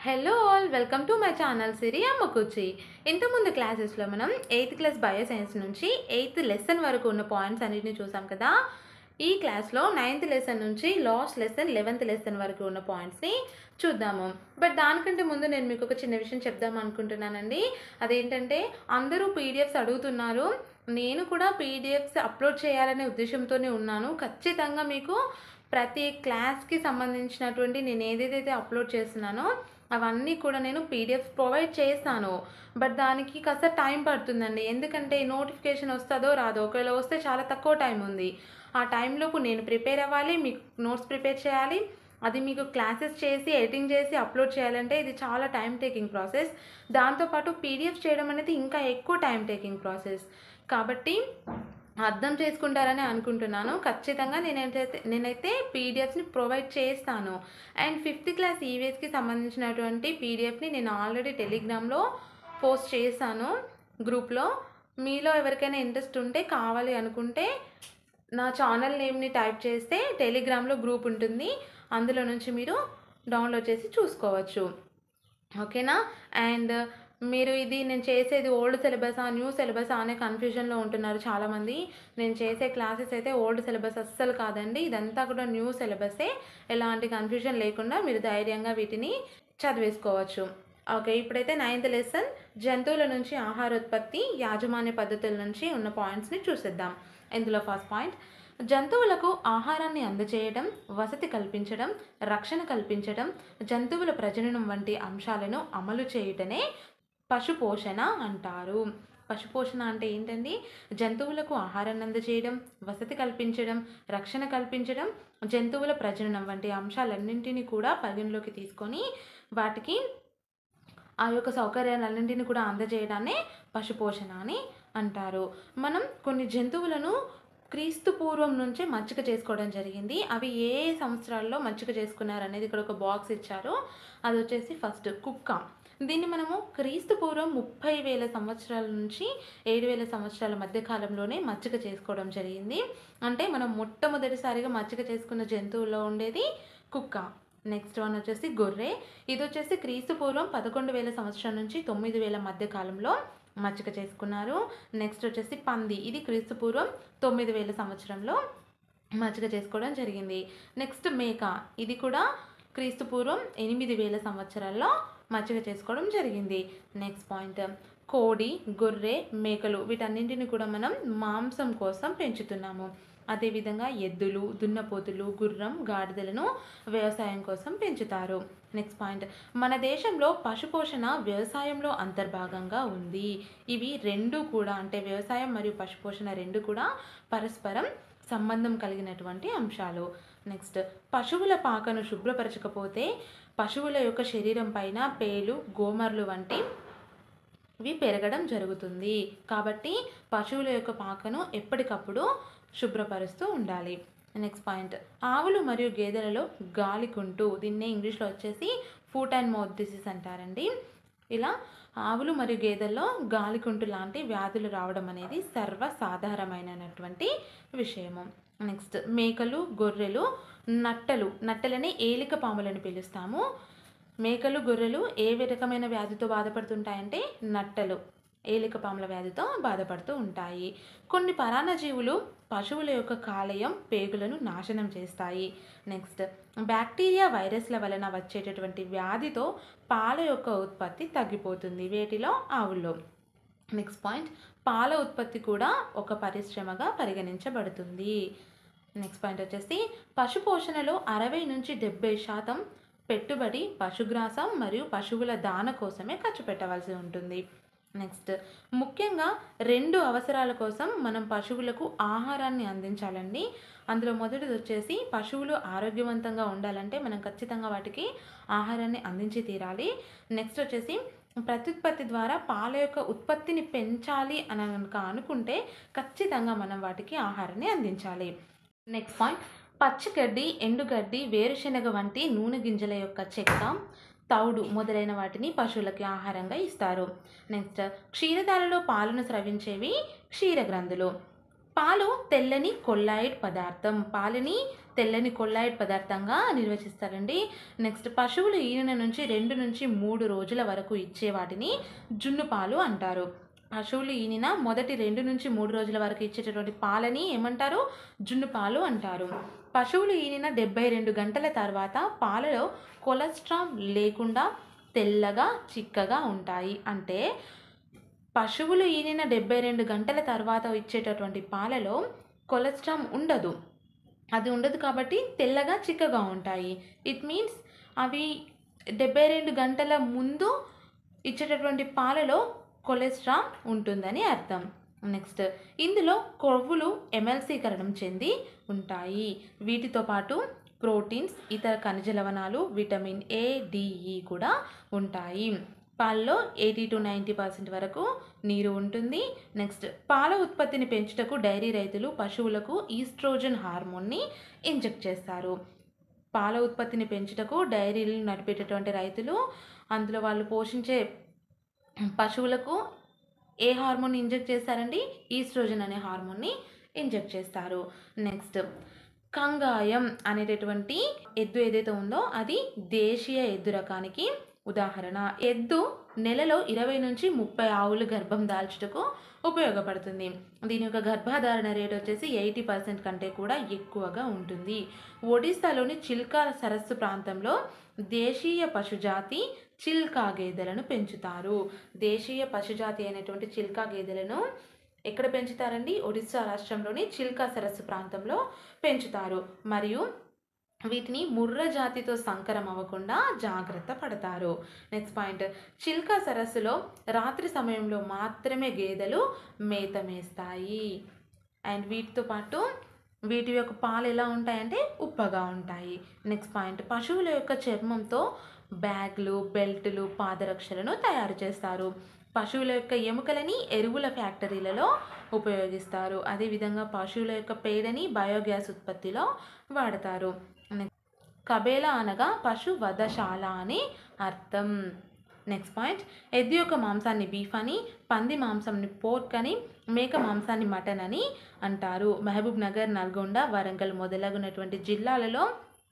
hello all welcome to my channel Siri Ammakuchi ఇంతకుముందు క్లాసెస్లో మనం ఎయిత్ క్లాస్ బయోసైన్స్ నుంచి ఎయిత్ లెసన్ వరకు ఉన్న పాయింట్స్ అన్నిటిని చూసాం కదా ఈ క్లాస్లో నైన్త్ లెసన్ నుంచి లాస్ట్ లెసన్ లెవెన్త్ లెసన్ వరకు ఉన్న పాయింట్స్ని చూద్దాము బట్ దానికంటే ముందు నేను మీకు ఒక చిన్న విషయం చెప్దాం అనుకుంటున్నానండి అదేంటంటే అందరూ పీడిఎఫ్స్ అడుగుతున్నారు నేను కూడా పీడిఎఫ్స్ అప్లోడ్ చేయాలనే ఉద్దేశంతోనే ఉన్నాను ఖచ్చితంగా మీకు ప్రతి క్లాస్కి సంబంధించినటువంటి నేను ఏదైతే అప్లోడ్ చేస్తున్నానో అవన్నీ కూడా నేను పీడిఎఫ్ ప్రొవైడ్ చేస్తాను బట్ దానికి కాస్త టైం పడుతుందండి ఎందుకంటే నోటిఫికేషన్ వస్తుందో రాదో ఒకవేళ వస్తే చాలా తక్కువ టైం ఉంది ఆ టైంలోపు నేను ప్రిపేర్ అవ్వాలి మీకు నోట్స్ ప్రిపేర్ చేయాలి అది మీకు క్లాసెస్ చేసి ఎడిటింగ్ చేసి అప్లోడ్ చేయాలంటే ఇది చాలా టైం టేకింగ్ ప్రాసెస్ దాంతోపాటు పీడిఎఫ్ చేయడం అనేది ఇంకా ఎక్కువ టైం టేకింగ్ ప్రాసెస్ కాబట్టి అర్థం చేసుకుంటారని అనుకుంటున్నాను ఖచ్చితంగా నేనైతే నేనైతే పీడిఎఫ్ని ప్రొవైడ్ చేస్తాను అండ్ ఫిఫ్త్ క్లాస్ ఈవీఎస్కి సంబంధించినటువంటి పీడిఎఫ్ని నేను ఆల్రెడీ టెలిగ్రామ్లో పోస్ట్ చేశాను గ్రూప్లో మీలో ఎవరికైనా ఇంట్రెస్ట్ ఉంటే కావాలి అనుకుంటే నా ఛానల్ నేమ్ని టైప్ చేస్తే టెలిగ్రామ్లో గ్రూప్ ఉంటుంది అందులో నుంచి మీరు డౌన్లోడ్ చేసి చూసుకోవచ్చు ఓకేనా అండ్ మీరు ఇది నేను చేసేది ఓల్డ్ సిలబసా న్యూ సిలబసా అనే కన్ఫ్యూజన్లో ఉంటున్నారు చాలామంది నేను చేసే క్లాసెస్ అయితే ఓల్డ్ సిలబస్ అస్సలు కాదండి ఇదంతా కూడా న్యూ సిలబసే ఎలాంటి కన్ఫ్యూజన్ లేకుండా మీరు ధైర్యంగా వీటిని చదివేసుకోవచ్చు ఓకే ఇప్పుడైతే నైన్త్ లెసన్ జంతువుల నుంచి ఆహారోత్పత్తి యాజమాన్య పద్ధతుల నుంచి ఉన్న పాయింట్స్ని చూసేద్దాం ఇందులో ఫస్ట్ పాయింట్ జంతువులకు ఆహారాన్ని అందజేయడం వసతి కల్పించడం రక్షణ కల్పించడం జంతువుల ప్రజననం వంటి అంశాలను అమలు చేయటనే పశుపోషణ అంటారు పశుపోషణ అంటే ఏంటండి జంతువులకు ఆహారాన్ని అందజేయడం వసతి కల్పించడం రక్షణ కల్పించడం జంతువుల ప్రజననం వంటి అంశాలన్నింటినీ కూడా పరిగణలోకి తీసుకొని వాటికి ఆ యొక్క సౌకర్యాలన్నింటినీ కూడా అందజేయడాన్ని పశుపోషణ అని అంటారు మనం కొన్ని జంతువులను క్రీస్తు పూర్వం నుంచే మచ్చిక చేసుకోవడం జరిగింది అవి ఏ సంవత్సరాల్లో మచ్చిక చేసుకున్నారు అనేది ఇక్కడ ఒక బాక్స్ ఇచ్చారు అది వచ్చేసి ఫస్ట్ కుక్క దీన్ని మనము క్రీస్తు పూర్వం ముప్పై వేల సంవత్సరాల నుంచి ఏడు వేల సంవత్సరాల మధ్య కాలంలోనే మచ్చిక చేసుకోవడం జరిగింది అంటే మనం మొట్టమొదటిసారిగా మచ్చిక చేసుకున్న జంతువుల్లో ఉండేది కుక్క నెక్స్ట్ వన్ వచ్చేసి గొర్రె ఇది వచ్చేసి క్రీస్తు పూర్వం పదకొండు వేల సంవత్సరం నుంచి తొమ్మిది వేల మధ్య కాలంలో మచ్చిక చేసుకున్నారు నెక్స్ట్ వచ్చేసి పంది ఇది క్రీస్తు పూర్వం తొమ్మిది వేల సంవత్సరంలో మచ్చిక చేసుకోవడం జరిగింది నెక్స్ట్ మేక ఇది కూడా క్రీస్తు పూర్వం ఎనిమిది వేల సంవత్సరాల్లో మచ్చిక చేసుకోవడం జరిగింది నెక్స్ట్ పాయింట్ కోడి గొర్రె మేకలు వీటన్నింటిని కూడా మనం మాంసం కోసం పెంచుతున్నాము అదేవిధంగా ఎద్దులు దున్నపోతులు గుర్రం గాడిదలను వ్యవసాయం కోసం పెంచుతారు నెక్స్ట్ పాయింట్ మన దేశంలో పశుపోషణ వ్యవసాయంలో అంతర్భాగంగా ఉంది ఇవి రెండు కూడా అంటే వ్యవసాయం మరియు పశుపోషణ రెండు కూడా పరస్పరం సంబంధం కలిగినటువంటి అంశాలు నెక్స్ట్ పశువుల పాకను శుభ్రపరచకపోతే పశువుల యొక్క శరీరం పైన పేలు గోమర్లు వంటి ఇవి పెరగడం జరుగుతుంది కాబట్టి పశువుల యొక్క పాకను ఎప్పటికప్పుడు శుభ్రపరుస్తూ ఉండాలి నెక్స్ట్ పాయింట్ ఆవులు మరియు గేదెలలో గాలికుంటు దీన్నే ఇంగ్లీష్లో వచ్చేసి ఫుట్ అండ్ మౌత్ డిసీజ్ అంటారండి ఇలా ఆవులు మరియు గేదెల్లో గాలికుంటు లాంటి వ్యాధులు రావడం అనేది సర్వసాధారణమైనటువంటి విషయము నెక్స్ట్ మేకలు గొర్రెలు నట్టలు నట్టలని ఏలిక పాములని పిలుస్తాము మేకలు గొర్రెలు ఏ రకమైన వ్యాధితో బాధపడుతుంటాయంటే నట్టలు ఏలిక పాముల వ్యాధితో బాధపడుతూ ఉంటాయి కొన్ని పరాన్నజీవులు పశువుల యొక్క కాలేయం పేగులను నాశనం చేస్తాయి నెక్స్ట్ బ్యాక్టీరియా వైరస్ల వలన వచ్చేటటువంటి వ్యాధితో పాల యొక్క ఉత్పత్తి తగ్గిపోతుంది వేటిలో ఆవుల్లో నెక్స్ట్ పాయింట్ పాల ఉత్పత్తి కూడా ఒక పరిశ్రమగా పరిగణించబడుతుంది నెక్స్ట్ పాయింట్ వచ్చేసి పశుపోషణలో అరవై నుంచి డెబ్బై శాతం పెట్టుబడి పశుగ్రాసం మరియు పశువుల దాన కోసమే ఖర్చు పెట్టవలసి ఉంటుంది నెక్స్ట్ ముఖ్యంగా రెండు అవసరాల కోసం మనం పశువులకు ఆహారాన్ని అందించాలండి అందులో మొదటిది వచ్చేసి పశువులు ఆరోగ్యవంతంగా ఉండాలంటే మనం ఖచ్చితంగా వాటికి ఆహారాన్ని అందించి తీరాలి నెక్స్ట్ వచ్చేసి ప్రత్యుత్పత్తి ద్వారా పాల యొక్క ఉత్పత్తిని పెంచాలి అని కనుక అనుకుంటే ఖచ్చితంగా మనం వాటికి ఆహారాన్ని అందించాలి నెక్స్ట్ పాయింట్ పచ్చిగడ్డి ఎండుగడ్డి వేరుశెనగ వంటి నూనె గింజల యొక్క చెక్క తౌడు మొదలైన వాటిని పశువులకి ఆహారంగా ఇస్తారు నెక్స్ట్ క్షీరదాలలో పాలను స్రవించేవి క్షీరగ్రంథులు పాలు తెల్లని కొల్లాయిడ్ పదార్థం పాలని తెల్లని కొల్లాయిడ్ పదార్థంగా నిర్వచిస్తారండి నెక్స్ట్ పశువులు ఈయన నుంచి రెండు నుంచి మూడు రోజుల వరకు ఇచ్చే వాటిని జున్ను పాలు అంటారు పశువులు ఈనిన మొదటి రెండు నుంచి మూడు రోజుల వరకు ఇచ్చేటటువంటి పాలని ఏమంటారు జున్ను పాలు అంటారు పశువులు ఈనిన డెబ్బై రెండు గంటల తర్వాత పాలలో కొలెస్ట్రాల్ లేకుండా తెల్లగా చిక్కగా ఉంటాయి అంటే పశువులు ఈనిన డెబ్బై రెండు గంటల తర్వాత ఇచ్చేటటువంటి పాలలో కొలెస్ట్రాల్ ఉండదు అది ఉండదు కాబట్టి తెల్లగా చిక్కగా ఉంటాయి ఇట్ మీన్స్ అవి డెబ్బై రెండు గంటల ముందు ఇచ్చేటటువంటి పాలలో కొలెస్ట్రాల్ ఉంటుందని అర్థం నెక్స్ట్ ఇందులో కొవ్వులు ఎమ్మెల్సీకరణం చెంది ఉంటాయి వీటితో పాటు ప్రోటీన్స్ ఇతర ఖనిజ లవణాలు విటమిన్ ఏ డిఈ కూడా ఉంటాయి పాలలో ఎయిటీ టు నైంటీ పర్సెంట్ వరకు నీరు ఉంటుంది నెక్స్ట్ పాల ఉత్పత్తిని పెంచుటకు డైరీ రైతులు పశువులకు ఈస్ట్రోజన్ హార్మోన్ని ఇంజెక్ట్ చేస్తారు పాల ఉత్పత్తిని పెంచుటకు డైరీలు నడిపేటటువంటి రైతులు అందులో వాళ్ళు పోషించే పశువులకు ఏ హార్మోన్ ఇంజెక్ట్ చేస్తారండి ఈస్ట్రోజన్ అనే హార్మోన్ని ఇంజెక్ట్ చేస్తారు నెక్స్ట్ కంగాయం అనేటటువంటి ఎద్దు ఏదైతే ఉందో అది దేశీయ ఎద్దు రకానికి ఉదాహరణ ఎద్దు నెలలో ఇరవై నుంచి ముప్పై ఆవులు గర్భం దాల్చుటకు ఉపయోగపడుతుంది దీని యొక్క గర్భధారణ రేట్ వచ్చేసి ఎయిటీ పర్సెంట్ కంటే కూడా ఎక్కువగా ఉంటుంది ఒడిశాలోని చిల్కా సరస్సు ప్రాంతంలో దేశీయ పశుజాతి చిల్కా గేదెలను పెంచుతారు దేశీయ పశుజాతి అయినటువంటి చిల్కా గేదెలను ఎక్కడ పెంచుతారండి ఒడిశా రాష్ట్రంలోని చిల్కా సరస్సు ప్రాంతంలో పెంచుతారు మరియు వీటిని ముర్ర జాతితో సంకరం అవ్వకుండా జాగ్రత్త పడతారు నెక్స్ట్ పాయింట్ చిల్కా సరస్సులో రాత్రి సమయంలో మాత్రమే గేదెలు మేత మేస్తాయి అండ్ వీటితో పాటు వీటి యొక్క పాలు ఎలా ఉంటాయంటే ఉప్పగా ఉంటాయి నెక్స్ట్ పాయింట్ పశువుల యొక్క చర్మంతో బ్యాగ్లు బెల్టులు పాదరక్షలను తయారు చేస్తారు పశువుల యొక్క ఎముకలని ఎరువుల ఫ్యాక్టరీలలో ఉపయోగిస్తారు అదేవిధంగా పశువుల యొక్క పేడని బయోగ్యాస్ ఉత్పత్తిలో వాడతారు కబేలా అనగా పశు వధశాల అని అర్థం నెక్స్ట్ పాయింట్ ఎద్దు యొక్క మాంసాన్ని బీఫ్ అని పంది మాంసాన్ని పోర్క్ అని మేక మాంసాన్ని మటన్ అని అంటారు మహబూబ్ నగర్ నల్గొండ వరంగల్ మొదలగునటువంటి జిల్లాలలో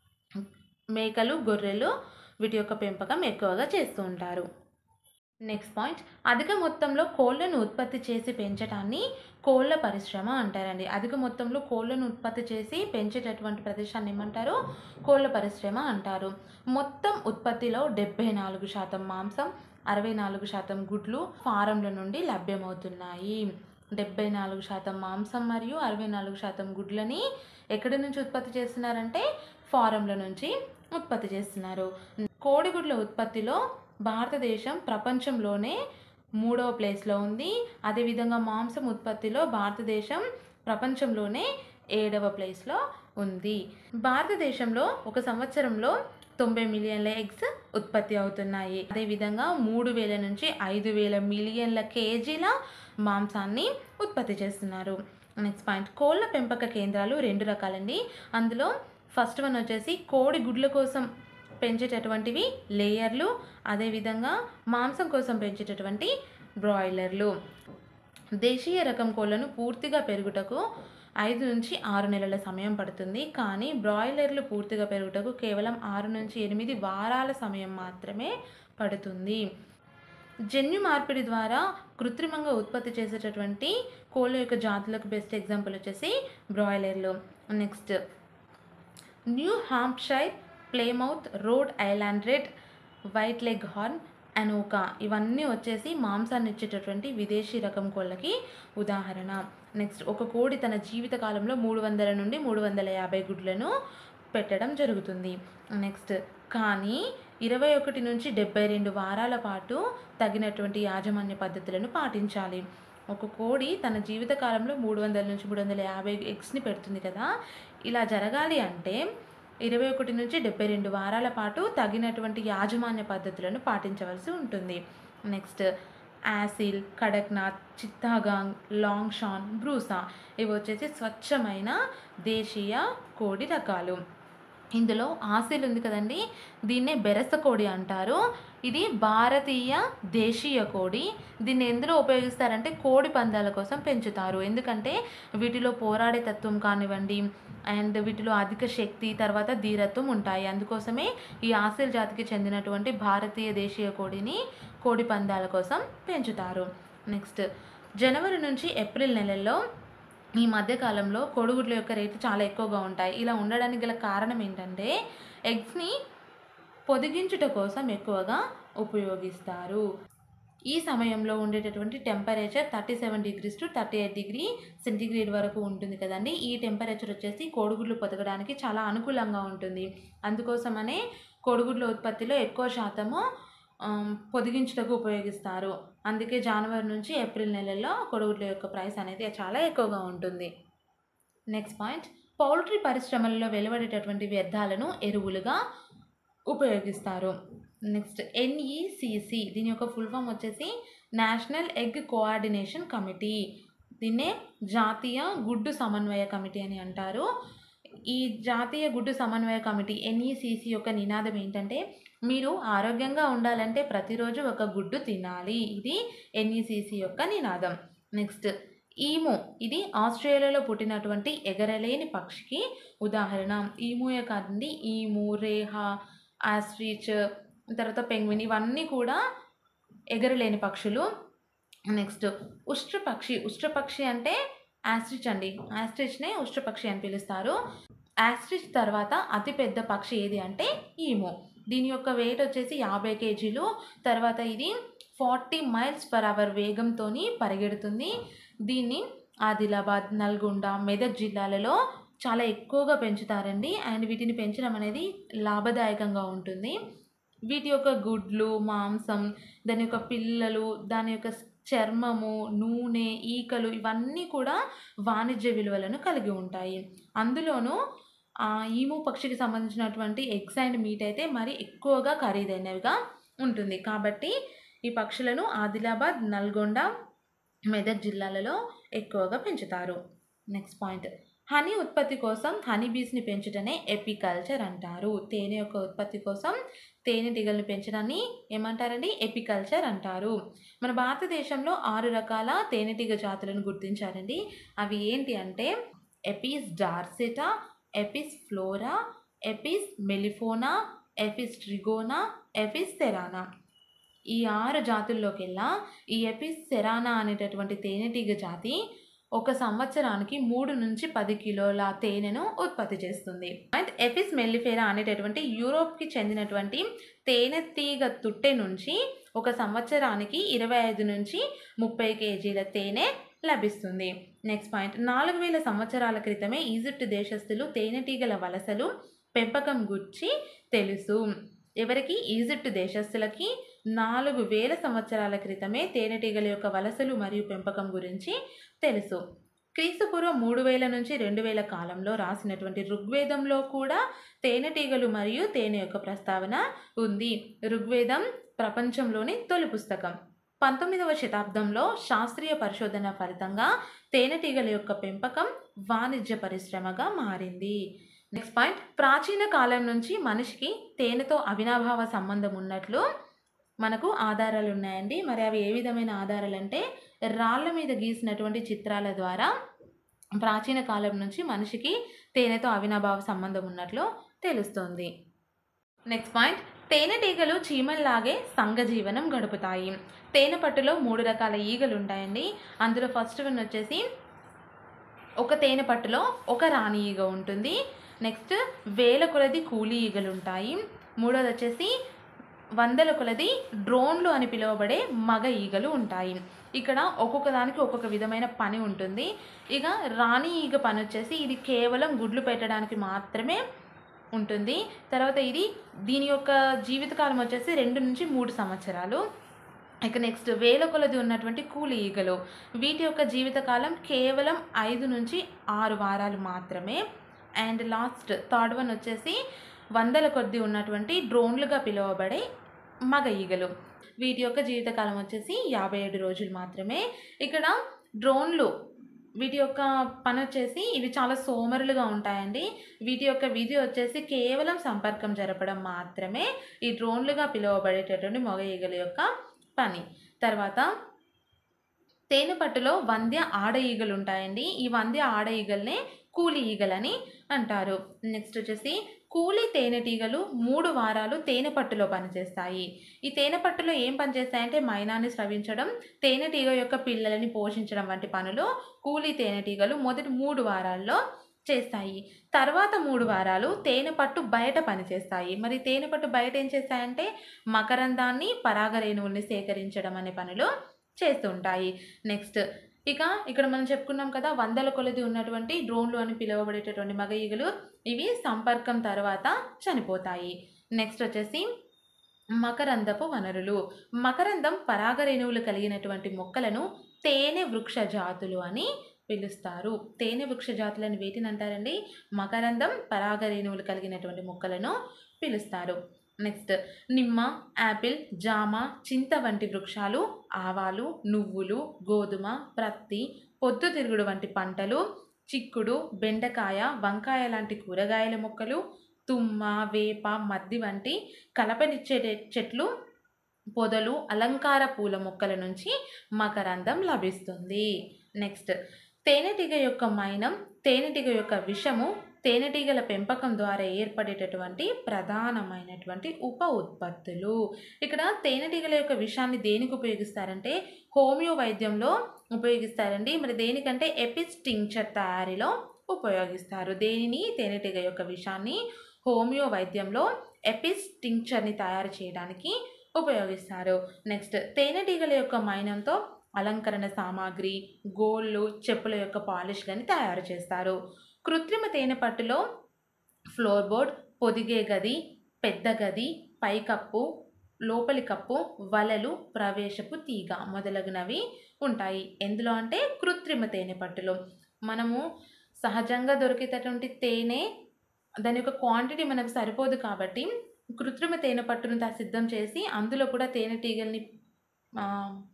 మేకలు గొర్రెలు వీటి యొక్క పెంపకం ఎక్కువగా చేస్తూ ఉంటారు నెక్స్ట్ పాయింట్ అధిక మొత్తంలో కోళ్ళను ఉత్పత్తి చేసి పెంచడాన్ని కోళ్ళ పరిశ్రమ అంటారండి అధిక మొత్తంలో కోళ్ళను ఉత్పత్తి చేసి పెంచేటటువంటి ప్రదేశాన్ని ఏమంటారు కోళ్ళ పరిశ్రమ అంటారు మొత్తం ఉత్పత్తిలో డెబ్బై నాలుగు శాతం మాంసం అరవై నాలుగు శాతం గుడ్లు ఫారంల నుండి లభ్యమవుతున్నాయి డెబ్బై నాలుగు శాతం మాంసం మరియు అరవై నాలుగు శాతం గుడ్లని ఎక్కడి నుంచి ఉత్పత్తి చేస్తున్నారంటే ఫారంల నుంచి ఉత్పత్తి చేస్తున్నారు కోడిగుడ్ల ఉత్పత్తిలో భారతదేశం ప్రపంచంలోనే మూడవ ప్లేస్లో ఉంది అదేవిధంగా మాంసం ఉత్పత్తిలో భారతదేశం ప్రపంచంలోనే ఏడవ ప్లేస్లో ఉంది భారతదేశంలో ఒక సంవత్సరంలో తొంభై మిలియన్ల ఎగ్స్ ఉత్పత్తి అవుతున్నాయి అదేవిధంగా మూడు వేల నుంచి ఐదు వేల మిలియన్ల కేజీల మాంసాన్ని ఉత్పత్తి చేస్తున్నారు నెక్స్ట్ పాయింట్ కోళ్ళ పెంపక కేంద్రాలు రెండు రకాలండి అందులో ఫస్ట్ వన్ వచ్చేసి కోడి గుడ్ల కోసం పెంచేటటువంటివి లేయర్లు అదేవిధంగా మాంసం కోసం పెంచేటటువంటి బ్రాయిలర్లు దేశీయ రకం కోళ్ళను పూర్తిగా పెరుగుటకు ఐదు నుంచి ఆరు నెలల సమయం పడుతుంది కానీ బ్రాయిలర్లు పూర్తిగా పెరుగుటకు కేవలం ఆరు నుంచి ఎనిమిది వారాల సమయం మాత్రమే పడుతుంది జన్యు మార్పిడి ద్వారా కృత్రిమంగా ఉత్పత్తి చేసేటటువంటి కోళ్ళ యొక్క జాతులకు బెస్ట్ ఎగ్జాంపుల్ వచ్చేసి బ్రాయిలర్లు next New Hampshire Plymouth Rhode Island Red White Leghorn Ancona ఇవన్నీ వచ్చేసి మాంసాన్ని ఇచ్చేటటువంటి విదేశీ రకం కోళ్ళకి ఉదాహరణ నెక్స్ట్ ఒక కోడి తన జీవిత కాలంలో మూడు వందల నుండి మూడు వందల యాభై గుడ్లను పెట్టడం జరుగుతుంది నెక్స్ట్ కానీ ఇరవై ఒకటి నుంచి డెబ్బై రెండు వారాల పాటు తగినటువంటి యాజమాన్య పద్ధతులను పాటించాలి ఒక కోడి తన జీవిత కాలంలో మూడు వందల నుంచి మూడు వందల యాభై ఎగ్స్ని పెడుతుంది కదా ఇలా జరగాలి అంటే ఇరవై ఒకటి నుంచి డెబ్బై రెండు వారాల పాటు తగినటువంటి యాజమాన్య పద్ధతులను పాటించవలసి ఉంటుంది next Aseel Kadaknath Chittagong Langshan బ్రూసా ఇవి వచ్చేసి స్వచ్ఛమైన దేశీయ కోడి రకాలు ఇందులో ఆసిల్ ఉంది కదండి దీన్నే బెరస కోడి అంటారు ఇది భారతీయ దేశీయ కోడి దీన్ని ఎందులో ఉపయోగిస్తారంటే కోడి పందాల కోసం పెంచుతారు ఎందుకంటే వీటిలో పోరాడే తత్వం కానివ్వండి అండ్ వీటిలో అధిక శక్తి తర్వాత ధీరత్వం ఉంటాయి అందుకోసమే ఈ ఆసిల్ జాతికి చెందినటువంటి భారతీయ దేశీయ కోడిని కోడి పందాల కోసం పెంచుతారు నెక్స్ట్ జనవరి నుంచి ఏప్రిల్ నెలల్లో ఈ మధ్యకాలంలో కోడిగుడ్ల యొక్క రేటు చాలా ఎక్కువగా ఉంటాయి ఇలా ఉండడానికి గల కారణం ఏంటంటే ఎగ్స్ని పొదిగించుట కోసం ఎక్కువగా ఉపయోగిస్తారు ఈ సమయంలో ఉండేటటువంటి temperature thirty seven degrees to thirty eight degree centigrade వరకు ఉంటుంది కదండి ఈ టెంపరేచర్ వచ్చేసి కోడిగుడ్లు పొదగడానికి చాలా అనుకూలంగా ఉంటుంది అందుకోసమనే కోడిగుడ్ల ఉత్పత్తిలో ఎక్కువ శాతము ఆమ్, పొదిగించుటకు ఉపయోగిస్తారు అందుకే జనవరి నుంచి ఏప్రిల్ నెలల్లో కోడిగుడ్ల యొక్క ప్రైస్ అనేది చాలా ఎక్కువగా ఉంటుంది నెక్స్ట్ పాయింట్ పౌల్ట్రీ పరిశ్రమలలో వెలువడేటటువంటి వ్యర్థాలను ఎరువులుగా ఉపయోగిస్తారు నెక్స్ట్ ఎన్ఈసిసి దీని యొక్క ఫుల్ ఫామ్ వచ్చేసి నేషనల్ ఎగ్ కోఆర్డినేషన్ కమిటీ దీన్నే జాతీయ గుడ్డు సమన్వయ కమిటీ అని అంటారు ఈ జాతీయ గుడ్డు సమన్వయ కమిటీ ఎన్ఈసిసి యొక్క నినాదం ఏంటంటే మీరు ఆరోగ్యంగా ఉండాలంటే ప్రతిరోజు ఒక గుడ్డు తినాలి ఇది ఎన్ఈసిసి యొక్క నినాదం నెక్స్ట్ ఈము ఇది ఆస్ట్రేలియాలో పుట్టినటువంటి ఎగరలేని పక్షికి ఉదాహరణ ఈముయే కాదండి ఈము రేహా ఆస్ట్రిచ్ తర్వాత పెంగ్విన్ ఇవన్నీ కూడా ఎగరలేని పక్షులు నెక్స్ట్ ఉష్ట్రపక్షి ఉష్ట్రపక్షి అంటే ఆస్ట్రిచ్ అండి ఆస్ట్రిచ్నే ఉష్ట్రపక్షి అని పిలుస్తారు ఆస్ట్రిచ్ తర్వాత అతిపెద్ద పక్షి ఏది అంటే ఈము దీని యొక్క వెయిట్ వచ్చేసి యాభై కేజీలు తర్వాత ఇది ఫార్టీ మైల్స్ పర్ అవర్ వేగంతో పరిగెడుతుంది దీన్ని ఆదిలాబాద్ నల్గొండ మెదక్ జిల్లాలలో చాలా ఎక్కువగా పెంచుతారండి అండ్ వీటిని పెంచడం అనేది లాభదాయకంగా ఉంటుంది వీటి యొక్క గుడ్లు మాంసం దాని యొక్క పిల్లలు దాని యొక్క చర్మము నూనె ఈకలు ఇవన్నీ కూడా వాణిజ్య విలువలను కలిగి ఉంటాయి అందులోనూ ఆ ఈము పక్షికి సంబంధించినటువంటి ఎగ్స్ అండ్ మీట్ అయితే మరి ఎక్కువగా ఖరీదైనవిగా ఉంటుంది కాబట్టి ఈ పక్షులను ఆదిలాబాద్ నల్గొండ మెదక్ జిల్లాలలో ఎక్కువగా పెంచుతారు నెక్స్ట్ పాయింట్ హనీ ఉత్పత్తి కోసం హనీ బీస్ని పెంచుటనే ఎపికల్చర్ అంటారు తేనె యొక్క ఉత్పత్తి కోసం తేనెటీగలను పెంచడాన్ని ఏమంటారండి ఎపికల్చర్ అంటారు మన భారతదేశంలో ఆరు రకాల తేనెటీగ జాతులను గుర్తించారండి అవి ఏంటి అంటే Apis dorsata Apis florea Apis melipona Apis trigona Apis cerana ఈ ఆరు జాతుల్లోకెల్లా ఈ ఎపిస్ సెరానా అనేటటువంటి తేనెటీగ జాతి ఒక సంవత్సరానికి మూడు నుంచి పది కిలోల తేనెను ఉత్పత్తి చేస్తుంది అండ్ ఎపిస్ మెల్లిఫేరా అనేటటువంటి యూరోప్కి చెందినటువంటి తేనెటీగ తుట్టె నుంచి ఒక సంవత్సరానికి ఇరవై ఐదు నుంచి ముప్పై కేజీల తేనె లభిస్తుంది నెక్స్ట్ పాయింట్ నాలుగు వేల సంవత్సరాల క్రితమే ఈజిప్ట్ దేశస్థులు తేనెటీగల వలసలు పెంపకం గుర్చి తెలుసు ఎవరికి ఈజిప్ట్ దేశస్థులకి నాలుగు వేల సంవత్సరాల క్రితమే తేనెటీగల యొక్క వలసలు మరియు పెంపకం గురించి తెలుసు క్రీస్తుపూర్వం మూడు వేల నుంచి రెండు వేల కాలంలో రాసినటువంటి ఋగ్వేదంలో కూడా తేనెటీగలు మరియు తేనె యొక్క ప్రస్తావన ఉంది ఋగ్వేదం ప్రపంచంలోని తొలి పుస్తకం పంతొమ్మిదవ శతాబ్దంలో శాస్త్రీయ పరిశోధన ఫలితంగా తేనెటీగల యొక్క పెంపకం వాణిజ్య పరిశ్రమగా మారింది నెక్స్ట్ పాయింట్ ప్రాచీన కాలం నుంచి మనిషికి తేనెతో అవినాభావ సంబంధం ఉన్నట్లు మనకు ఆధారాలు ఉన్నాయండి మరి అవి ఏ విధమైన ఆధారాలు అంటే రాళ్ళ మీద గీసినటువంటి చిత్రాల ద్వారా ప్రాచీన కాలం నుంచి మనిషికి తేనెతో అవినాభావ సంబంధం ఉన్నట్లు తెలుస్తుంది నెక్స్ట్ పాయింట్ తేనెటీగలు చీమల్లాగే సంఘజీవనం గడుపుతాయి తేనె పట్టులో మూడు రకాల ఈగలు ఉంటాయండి అందులో ఫస్ట్ వన్ వచ్చేసి ఒక తేనె పట్టులో ఒక రాణి ఈగ ఉంటుంది నెక్స్ట్ వేల కొలది కూలీ ఈగలు ఉంటాయి మూడోది వచ్చేసి వందల కొలది డ్రోన్లు అని పిలువబడే మగ ఈగలు ఉంటాయి ఇక్కడ ఒక్కొక్క దానికి ఒక్కొక్క విధమైన పని ఉంటుంది ఇక రాణి ఈగ పని వచ్చేసి ఇది కేవలం గుడ్లు పెట్టడానికి మాత్రమే ఉంటుంది తర్వాత ఇది దీని యొక్క జీవితకాలం వచ్చేసి రెండు నుంచి మూడు సంవత్సరాలు ఇక నెక్స్ట్ వేల కొలది ఉన్నటువంటి కూలి ఈగలు వీటి యొక్క జీవితకాలం కేవలం ఐదు నుంచి ఆరు వారాలు మాత్రమే అండ్ లాస్ట్ థర్డ్ వన్ వచ్చేసి వందల కొద్ది ఉన్నటువంటి డ్రోన్లుగా పిలువబడే మగ ఈగలు వీటి యొక్క జీవితకాలం వచ్చేసి యాభై ఏడు రోజులు మాత్రమే ఇక్కడ డ్రోన్లు వీటి యొక్క పని వచ్చేసి ఇవి చాలా సోమరులుగా ఉంటాయండి వీటి యొక్క విధి వచ్చేసి కేవలం సంపర్కం జరపడం మాత్రమే ఈ డ్రోన్లుగా పిలువబడేటటువంటి మగ ఈగల యొక్క పని తర్వాత తేనెపట్టులో వంద్య ఆడ ఈగలు ఉంటాయండి ఈ వంద్య ఆడ ఈగల్నే కూలి ఈగలని అంటారు నెక్స్ట్ వచ్చేసి కూలి తేనెటీగలు మూడు వారాలు తేనెపట్టులో పనిచేస్తాయి ఈ తేనెపట్టులో ఏం పనిచేస్తాయంటే మైనాన్ని స్రవించడం తేనెటీగ యొక్క పిల్లలని పోషించడం వంటి పనులు కూలి తేనెటీగలు మొదటి మూడు వారాల్లో చేస్తాయి తర్వాత మూడు వారాలు తేనెపట్టు బయట పనిచేస్తాయి మరి తేనెపట్టు బయట ఏం చేస్తాయంటే మకరందాన్ని పరాగరేణువుల్ని సేకరించడం అనే పనులు చేస్తుంటాయి నెక్స్ట్ ఇక ఇక్కడ మనం చెప్పుకున్నాం కదా వందల కొలది ఉన్నటువంటి డ్రోన్లు అని పిలువబడేటటువంటి మగ ఈగలు ఇవి సంపర్కం తర్వాత చనిపోతాయి నెక్స్ట్ వచ్చేసి మకరందపు వనరులు మకరందం పరాగరేణువులు కలిగినటువంటి మొక్కలను తేనె వృక్ష జాతులు అని పిలుస్తారు తేనె వృక్ష జాతులని వేటిని అంటారండి మకరందం పరాగరేణువులు కలిగినటువంటి మొక్కలను పిలుస్తారు నెక్స్ట్ నిమ్మ యాపిల్ జామ చింత వంటి వృక్షాలు ఆవాలు నువ్వులు గోధుమ ప్రత్తి పొద్దుతిరుగుడు వంటి పంటలు చిక్కుడు బెండకాయ వంకాయ లాంటి కూరగాయల మొక్కలు తుమ్మ వేప మద్ది వంటి కలపనిచ్చే చెట్లు పొదలు అలంకార పూల మొక్కల నుంచి మకరందం లభిస్తుంది నెక్స్ట్ తేనెటీగ యొక్క మైనం తేనెటీగ యొక్క విషము తేనెటీగల పెంపకం ద్వారా ఏర్పడేటటువంటి ప్రధానమైనటువంటి ఉప ఉత్పత్తులు ఇక్కడ తేనెటీగల యొక్క విషాన్ని దేనికి ఉపయోగిస్తారంటే హోమియో వైద్యంలో ఉపయోగిస్తారండి మరి దేనికంటే ఎపిస్టింక్చర్ తయారీలో ఉపయోగిస్తారు దేనిని తేనెటీగ యొక్క విషాన్ని హోమియో వైద్యంలో ఎపిస్టింక్చర్ని తయారు చేయడానికి ఉపయోగిస్తారు నెక్స్ట్ తేనెటీగల యొక్క మైనంతో అలంకరణ సామాగ్రి గోళ్ళు చెప్పుల యొక్క పాలిష్లని తయారు చేస్తారు కృత్రిమ తేనె పట్టులో ఫ్లోర్ బోర్డ్ పొదిగే గది పెద్ద గది పైకప్పు లోపలి కప్పు వలలు ప్రవేశపు తీగ మొదలగునవి ఉంటాయి ఎందులో అంటే కృత్రిమ తేనె పట్టులో మనము సహజంగా దొరికేటటువంటి తేనె దాని యొక్క క్వాంటిటీ మనకు సరిపోదు కాబట్టి కృత్రిమ తేనె పట్టును తా- సిద్ధం చేసి అందులో కూడా తేనెటీగల్ని ఆ,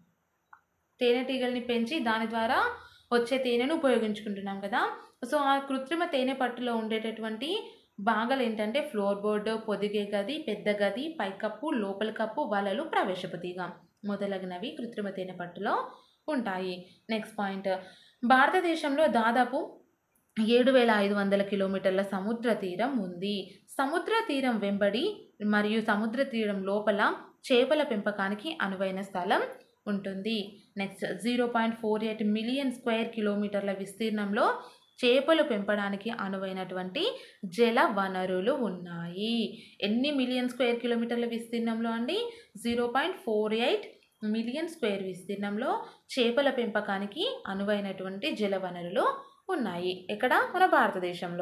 తేనెటీగల్ని పెంచి దాని ద్వారా వచ్చే తేనెను ఉపయోగించుకుంటున్నాం కదా సో ఆ కృత్రిమ తేనె పట్టులో ఉండేటటువంటి భాగాలు ఏంటంటే ఫ్లోర్ బోర్డు పొదిగే గది పెద్ద గది పైకప్పు లోపల కప్పు వలలు ప్రవేశపు తీగ మొదలగునవి కృత్రిమ తేనె పట్టులో ఉంటాయి నెక్స్ట్ పాయింట్ భారతదేశంలో దాదాపు ఏడు వేల ఐదు వందల కిలోమీటర్ల సముద్ర తీరం ఉంది సముద్ర తీరం వెంబడి మరియు సముద్ర తీరం లోపల చేపల పెంపకానికి అనువైన స్థలం ఉంటుంది next zero point four eight million square కిలోమీటర్ల విస్తీర్ణంలో చేపలు పెంపడానికి అనువైనటువంటి జల వనరులు ఉన్నాయి ఎన్ని మిలియన్ స్క్వేర్ కిలోమీటర్ల విస్తీర్ణంలో అండి zero point four eight million square విస్తీర్ణంలో చేపల పెంపకానికి అనువైనటువంటి జల వనరులు ఉన్నాయి ఎక్కడ మన భారతదేశంలో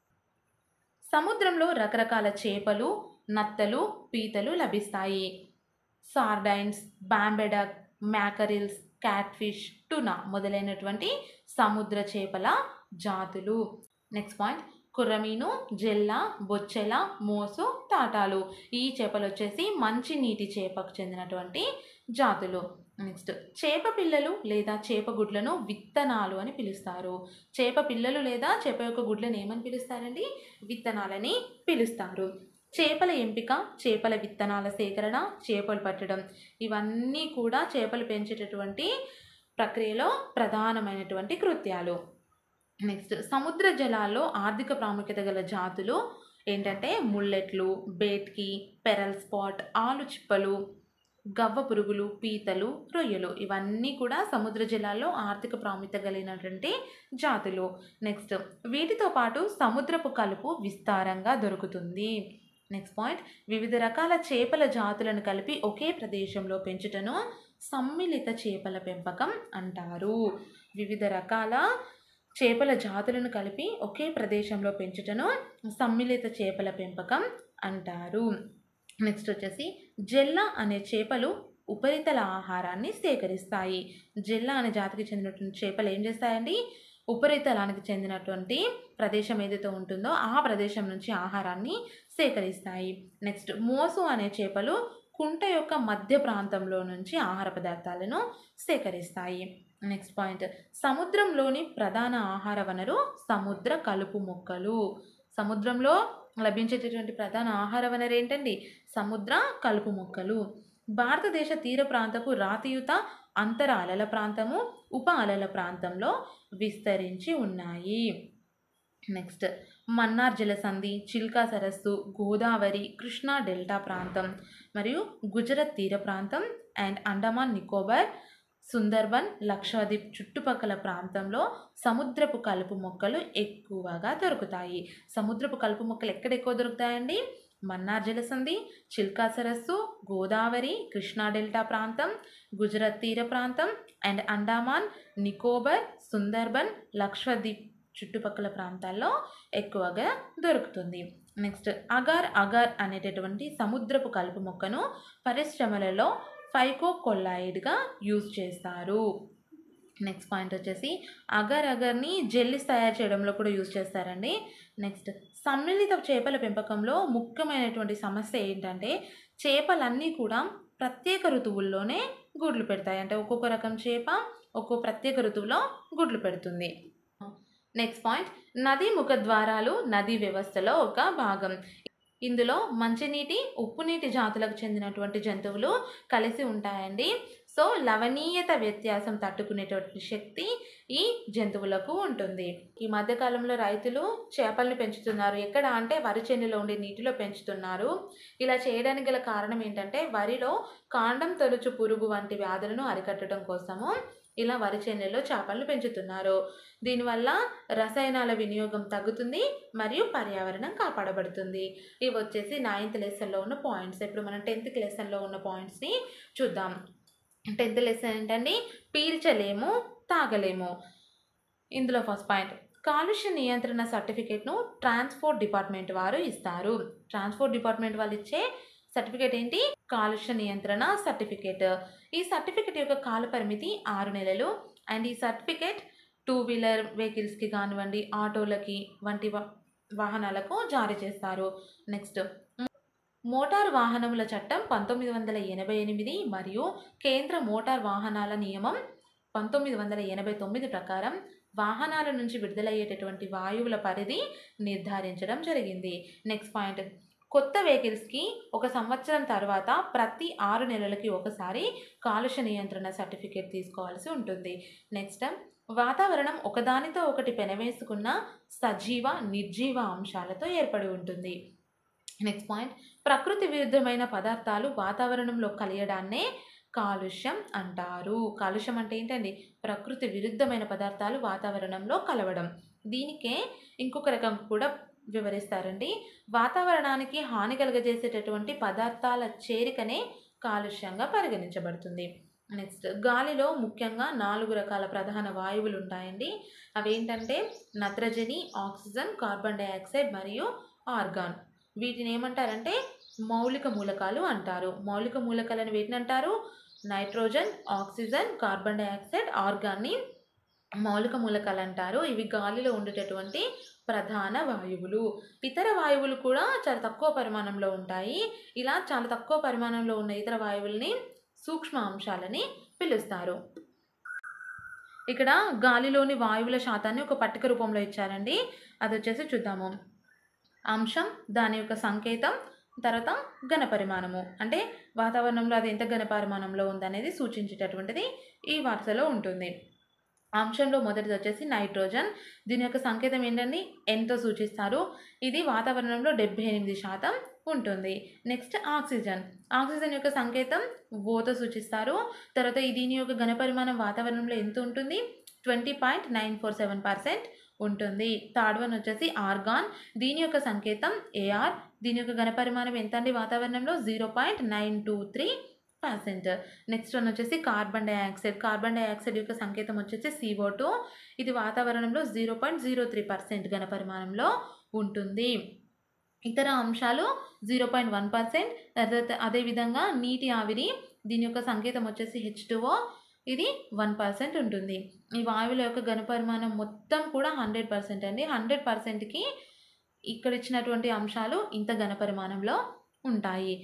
సముద్రంలో రకరకాల చేపలు నత్తలు పీతలు లభిస్తాయి సార్డైన్స్ బాంబెడక్ మ్యాకరిల్స్ క్యాట్ఫిష్ టునా మొదలైనటువంటి సముద్ర చేపల జాతులు నెక్స్ట్ పాయింట్ కుర్రమీను జెల్ల బొచ్చెల మోసు తాటాలు ఈ చేపలు వచ్చేసి మంచి నీటి చేపకు చెందినటువంటి జాతులు నెక్స్ట్ చేప పిల్లలు లేదా చేప గుడ్లను విత్తనాలు అని పిలుస్తారు చేప పిల్లలు లేదా చేప యొక్క గుడ్లను ఏమని పిలుస్తారండి విత్తనాలని పిలుస్తారు చేపల ఎంపిక చేపల విత్తనాల సేకరణ చేపలు పట్టడం ఇవన్నీ కూడా చేపలు పెంచేటటువంటి ప్రక్రియలో ప్రధానమైనటువంటి కృత్యాలు నెక్స్ట్ సముద్ర జలాల్లో ఆర్థిక ప్రాముఖ్యత గల జాతులు ఏంటంటే ముల్లెట్లు బేట్కి పెరల్ స్పాట్ ఆలు చిప్పలు గవ్వ పురుగులు పీతలు రొయ్యలు ఇవన్నీ కూడా సముద్ర జలాల్లో ఆర్థిక ప్రాముఖ్యత కలిగినటువంటి జాతులు నెక్స్ట్ వీటితో పాటు సముద్రపు కలుపు విస్తారంగా దొరుకుతుంది నెక్స్ట్ పాయింట్ వివిధ రకాల చేపల జాతులను కలిపి ఒకే ప్రదేశంలో పెంచుటను సమ్మిళిత చేపల పెంపకం అంటారు వివిధ రకాల చేపల జాతులను కలిపి ఒకే ప్రదేశంలో పెంచుటను సమ్మిళిత చేపల పెంపకం అంటారు నెక్స్ట్ వచ్చేసి జెల్ల అనే చేపలు ఉపరితల ఆహారాన్ని సేకరిస్తాయి జెల్ల అనే జాతికి చెందినటువంటి చేపలు ఏం చేస్తాయండి ఉపరితలానికి చెందినటువంటి ప్రదేశం ఏదైతే ఉంటుందో ఆ ప్రదేశం నుంచి ఆహారాన్ని సేకరిస్తాయి నెక్స్ట్ మోసు అనే చేపలు కుంట యొక్క మధ్య ప్రాంతంలో నుంచి ఆహార పదార్థాలను సేకరిస్తాయి నెక్స్ట్ పాయింట్ సముద్రంలోని ప్రధాన ఆహార వనరు సముద్ర కలుపు మొక్కలు సముద్రంలో లభించేటటువంటి ప్రధాన ఆహార వనరు ఏంటండి సముద్ర కలుపు మొక్కలు భారతదేశ తీర ప్రాంతపు రాతియుత అంతర అలల ప్రాంతము ఉప అలల ప్రాంతంలో విస్తరించి ఉన్నాయి నెక్స్ట్ మన్నార్ జలసంధి చిల్కా సరస్సు గోదావరి కృష్ణా డెల్టా ప్రాంతం మరియు గుజరాత్ తీర ప్రాంతం అండ్ అండమాన్ నికోబార్ సుందర్బన్ లక్షద్వీప్ చుట్టుపక్కల ప్రాంతంలో సముద్రపు కలుపు మొక్కలు ఎక్కువగా దొరుకుతాయి సముద్రపు కలుపు మొక్కలు ఎక్కడ ఎక్కువ దొరుకుతాయండి మన్నార్ జలసంధి చిల్కా సరస్సు గోదావరి కృష్ణా డెల్టా ప్రాంతం గుజరాత్ తీర ప్రాంతం అండ్ అండమాన్ నికోబార్ సుందర్బన్ లక్షద్వీప్ చుట్టుపక్కల ప్రాంతాల్లో ఎక్కువగా దొరుకుతుంది నెక్స్ట్ అగార్ అగార్ అనేటటువంటి సముద్రపు కలుపు మొక్కను పరిశ్రమలలో ఫైకో కొల్లాయిడ్గా యూజ్ చేస్తారు నెక్స్ట్ పాయింట్ వచ్చేసి అగర్ అగర్ని జెల్లీస్ తయారు చేయడంలో కూడా యూజ్ చేస్తారండి నెక్స్ట్ సమ్మిళిత చేపల పెంపకంలో ముఖ్యమైనటువంటి సమస్య ఏంటంటే చేపలన్నీ కూడా ప్రత్యేక ఋతువుల్లోనే గుడ్లు పెడతాయి అంటే ఒక్కొక్క రకం చేప ఒక్కో ప్రత్యేక ఋతువులో గుడ్లు పెడుతుంది నెక్స్ట్ పాయింట్ నదీ ముఖద్వారాలు నదీ వ్యవస్థలో ఒక భాగం ఇందులో మంచినీటి ఉప్పునీటి జాతులకు చెందినటువంటి జంతువులు కలిసి ఉంటాయండి సో లవణీయత వ్యత్యాసం తట్టుకునేటువంటి శక్తి ఈ జంతువులకు ఉంటుంది ఈ మధ్యకాలంలో రైతులు చేపలను పెంచుతున్నారు ఎక్కడ అంటే వరి చేనులో ఉండే నీటిలో పెంచుతున్నారు ఇలా చేయడానికి గల కారణం ఏంటంటే వరిలో కాండం తొలుచు పురుగు వంటి వ్యాధులను అరికట్టడం కోసము ఇలా వరి చేనులలో చేపలను పెంచుతున్నారు దీనివల్ల రసాయనాల వినియోగం తగ్గుతుంది మరియు పర్యావరణం కాపాడబడుతుంది ఇవి వచ్చేసి నైన్త్ లెసన్లో ఉన్న పాయింట్స్ ఇప్పుడు మనం టెన్త్ లెసన్లో ఉన్న పాయింట్స్ని చూద్దాం టెన్త్ లెసన్ ఏంటండి పీల్చలేము తాగలేము ఇందులో ఫస్ట్ పాయింట్ కాలుష్య నియంత్రణ సర్టిఫికేట్ను ట్రాన్స్పోర్ట్ డిపార్ట్మెంట్ వారు ఇస్తారు ట్రాన్స్పోర్ట్ డిపార్ట్మెంట్ వాళ్ళు ఇచ్చే సర్టిఫికేట్ ఏంటి కాలుష్య నియంత్రణ సర్టిఫికేట్ ఈ సర్టిఫికేట్ యొక్క కాల పరిమితి ఆరు నెలలు అండ్ ఈ సర్టిఫికేట్ టూ వీలర్ వెహికల్స్కి కానివ్వండి ఆటోలకి వంటి వా- వాహనాలకు జారీ చేస్తారు నెక్స్ట్ మోటార్ వాహనముల చట్టం పంతొమ్మిది వందల ఎనభై ఎనిమిది మరియు కేంద్ర మోటార్ వాహనాల నియమం పంతొమ్మిది వందల ఎనభై తొమ్మిది ప్రకారం వాహనాల నుంచి విడుదలయ్యేటటువంటి వాయువుల పరిధి నిర్ధారించడం జరిగింది నెక్స్ట్ పాయింట్ కొత్త వెహికల్స్కి ఒక సంవత్సరం తర్వాత ప్రతి ఆరు నెలలకి ఒకసారి కాలుష్య నియంత్రణ సర్టిఫికేట్ తీసుకోవాల్సి ఉంటుంది నెక్స్ట్ వాతావరణం ఒకదానితో ఒకటి పెనవేసుకున్న సజీవ నిర్జీవ అంశాలతో ఏర్పడి ఉంటుంది నెక్స్ట్ పాయింట్ ప్రకృతి విరుద్ధమైన పదార్థాలు వాతావరణంలో కలియడాన్నే కాలుష్యం అంటారు కాలుష్యం అంటే ఏంటండి ప్రకృతి విరుద్ధమైన పదార్థాలు వాతావరణంలో కలవడం దీనికే ఇంకొక రకం కూడా వివరిస్తారండి వాతావరణానికి హాని కలుగజేసేటటువంటి పదార్థాల చేరికనే కాలుష్యంగా పరిగణించబడుతుంది నెక్స్ట్ గాలిలో ముఖ్యంగా నాలుగు రకాల ప్రధాన వాయువులు ఉంటాయండి అవేంటంటే నత్రజని ఆక్సిజన్ కార్బన్ డైఆక్సైడ్ మరియు ఆర్గాన్ వీటిని ఏమంటారంటే మౌలిక మూలకాలు అంటారు మౌలిక మూలకాలను వీటిని అంటారు నైట్రోజన్ ఆక్సిజన్ కార్బన్ డైఆక్సైడ్ ఆర్గాన్ని మౌలిక మూలకాలు అంటారు ఇవి గాలిలో ఉండేటటువంటి ప్రధాన వాయువులు ఇతర వాయువులు కూడా చాలా తక్కువ పరిమాణంలో ఉంటాయి ఇలా చాలా తక్కువ పరిమాణంలో ఉన్న ఇతర వాయువుల్ని సూక్ష్మ అంశాలని పిలుస్తారు ఇక్కడ గాలిలోని వాయువుల శాతాన్ని ఒక పట్టిక రూపంలో ఇచ్చారండి అది వచ్చేసి చూద్దాము అంశం దాని యొక్క సంకేతం తర్వాత ఘన పరిమాణము అంటే వాతావరణంలో అది ఎంత ఘన పరిమాణంలో ఉందనేది సూచించేటటువంటిది ఈ వరుసలో ఉంటుంది అంశంలో మొదటిది వచ్చేసి నైట్రోజన్ దీని యొక్క సంకేతం ఏంటండి ఎంతో సూచిస్తారు ఇది వాతావరణంలో డెబ్బై ఎనిమిది శాతం ఉంటుంది నెక్స్ట్ ఆక్సిజన్ ఆక్సిజన్ యొక్క సంకేతం ఓతో సూచిస్తారు తర్వాత ఈ దీని యొక్క ఘనపరిమాణం వాతావరణంలో ఎంత ఉంటుంది twenty point nine four seven percent ఉంటుంది థర్డ్ వన్ వచ్చేసి ఆర్గాన్ దీని యొక్క సంకేతం ఏఆర్ దీని యొక్క ఘనపరిమాణం ఎంత అండి వాతావరణంలో zero point nine two three percent next one వచ్చేసి కార్బన్ డైఆక్సైడ్ కార్బన్ డైఆక్సైడ్ యొక్క సంకేతం వచ్చేసి సిఓ టూ ఇది వాతావరణంలో zero point zero three percent ఘనపరిమాణంలో ఉంటుంది ఇతర అంశాలు జీరో పాయింట్ వన్ పర్సెంట్ అదేవిధంగా నీటి ఆవిరి దీని యొక్క సంకేతం వచ్చేసి హెచ్ ఇది వన్ పర్సెంట్ ఉంటుంది ఈ వాయువుల యొక్క ఘనపరిమాణం మొత్తం కూడా హండ్రెడ్ పర్సెంట్ అండి హండ్రెడ్ పర్సెంట్కి ఇక్కడ ఇచ్చినటువంటి అంశాలు ఇంత ఘనపరిమాణంలో ఉంటాయి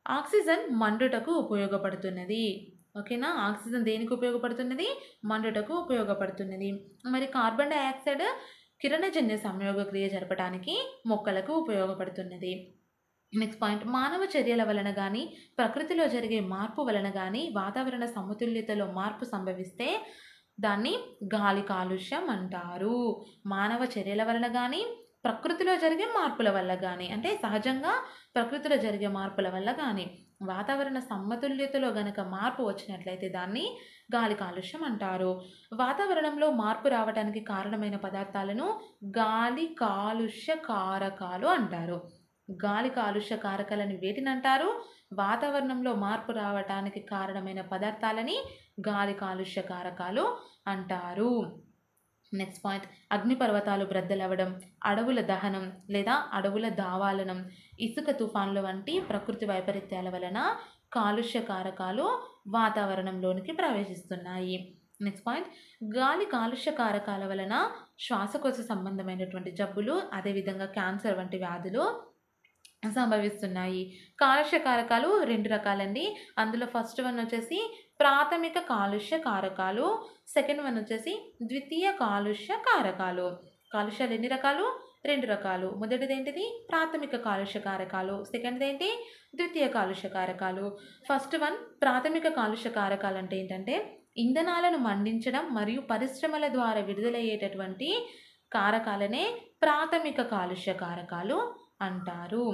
ఆక్సిజన్ మండుటకు ఉపయోగపడుతున్నది ఓకేనా ఆక్సిజన్ దేనికి ఉపయోగపడుతున్నది మండుటకు ఉపయోగపడుతున్నది మరి కార్బన్ డైఆక్సైడ్ కిరణజన్య సంయోగ క్రియ జరపడానికి మొక్కలకు ఉపయోగపడుతున్నది నెక్స్ట్ పాయింట్ మానవ చర్యల వలన కానీ ప్రకృతిలో జరిగే మార్పు వలన కానీ వాతావరణ సమతుల్యతలో మార్పు సంభవిస్తే దాన్ని గాలి కాలుష్యం అంటారు మానవ చర్యల వలన కానీ ప్రకృతిలో జరిగే మార్పుల వల్ల కానీ అంటే సహజంగా ప్రకృతిలో జరిగే మార్పుల వల్ల కానీ వాతావరణ సమతుల్యతలో గనక మార్పు వచ్చినట్లయితే దాన్ని గాలి కాలుష్యం అంటారు వాతావరణంలో మార్పు రావడానికి కారణమైన పదార్థాలను గాలి కాలుష్య కారకాలు అంటారు గాలి కాలుష్య కారకాలని వేటిని అంటారు వాతావరణంలో మార్పు రావడానికి కారణమైన పదార్థాలని గాలి కాలుష్య కారకాలు అంటారు నెక్స్ట్ పాయింట్ అగ్నిపర్వతాలు బ్రద్దలవ్వడం అడవుల దహనం లేదా అడవుల దావాలనం ఇసుక తుఫాన్లు వంటి ప్రకృతి వైపరీత్యాల వలన కాలుష్య కారకాలు వాతావరణంలోనికి ప్రవేశిస్తున్నాయి నెక్స్ట్ పాయింట్ గాలి కాలుష్య కారకాల వలన శ్వాసకోశ సంబంధమైనటువంటి జబ్బులు అదేవిధంగా క్యాన్సర్ వంటి వ్యాధులు సంభవిస్తున్నాయి కాలుష్య కారకాలు రెండు రకాలండి అందులో ఫస్ట్ వన్ వచ్చేసి ప్రాథమిక కాలుష్య కారకాలు సెకండ్ వన్ వచ్చేసి ద్వితీయ కాలుష్య కారకాలు కాలుష్యాలు ఎన్ని రకాలు రెండు రకాలు మొదటిది ఏంటిది ప్రాథమిక కాలుష్య కారకాలు సెకండ్ ఏంటి ద్వితీయ కాలుష్య కారకాలు ఫస్ట్ వన్ ప్రాథమిక కాలుష్య కారకాలు అంటే ఏంటంటే ఇంధనాలను మండించడం మరియు పరిశ్రమల ద్వారా విడుదలయ్యేటటువంటి కారకాలనే ప్రాథమిక కాలుష్య కారకాలు అంటారు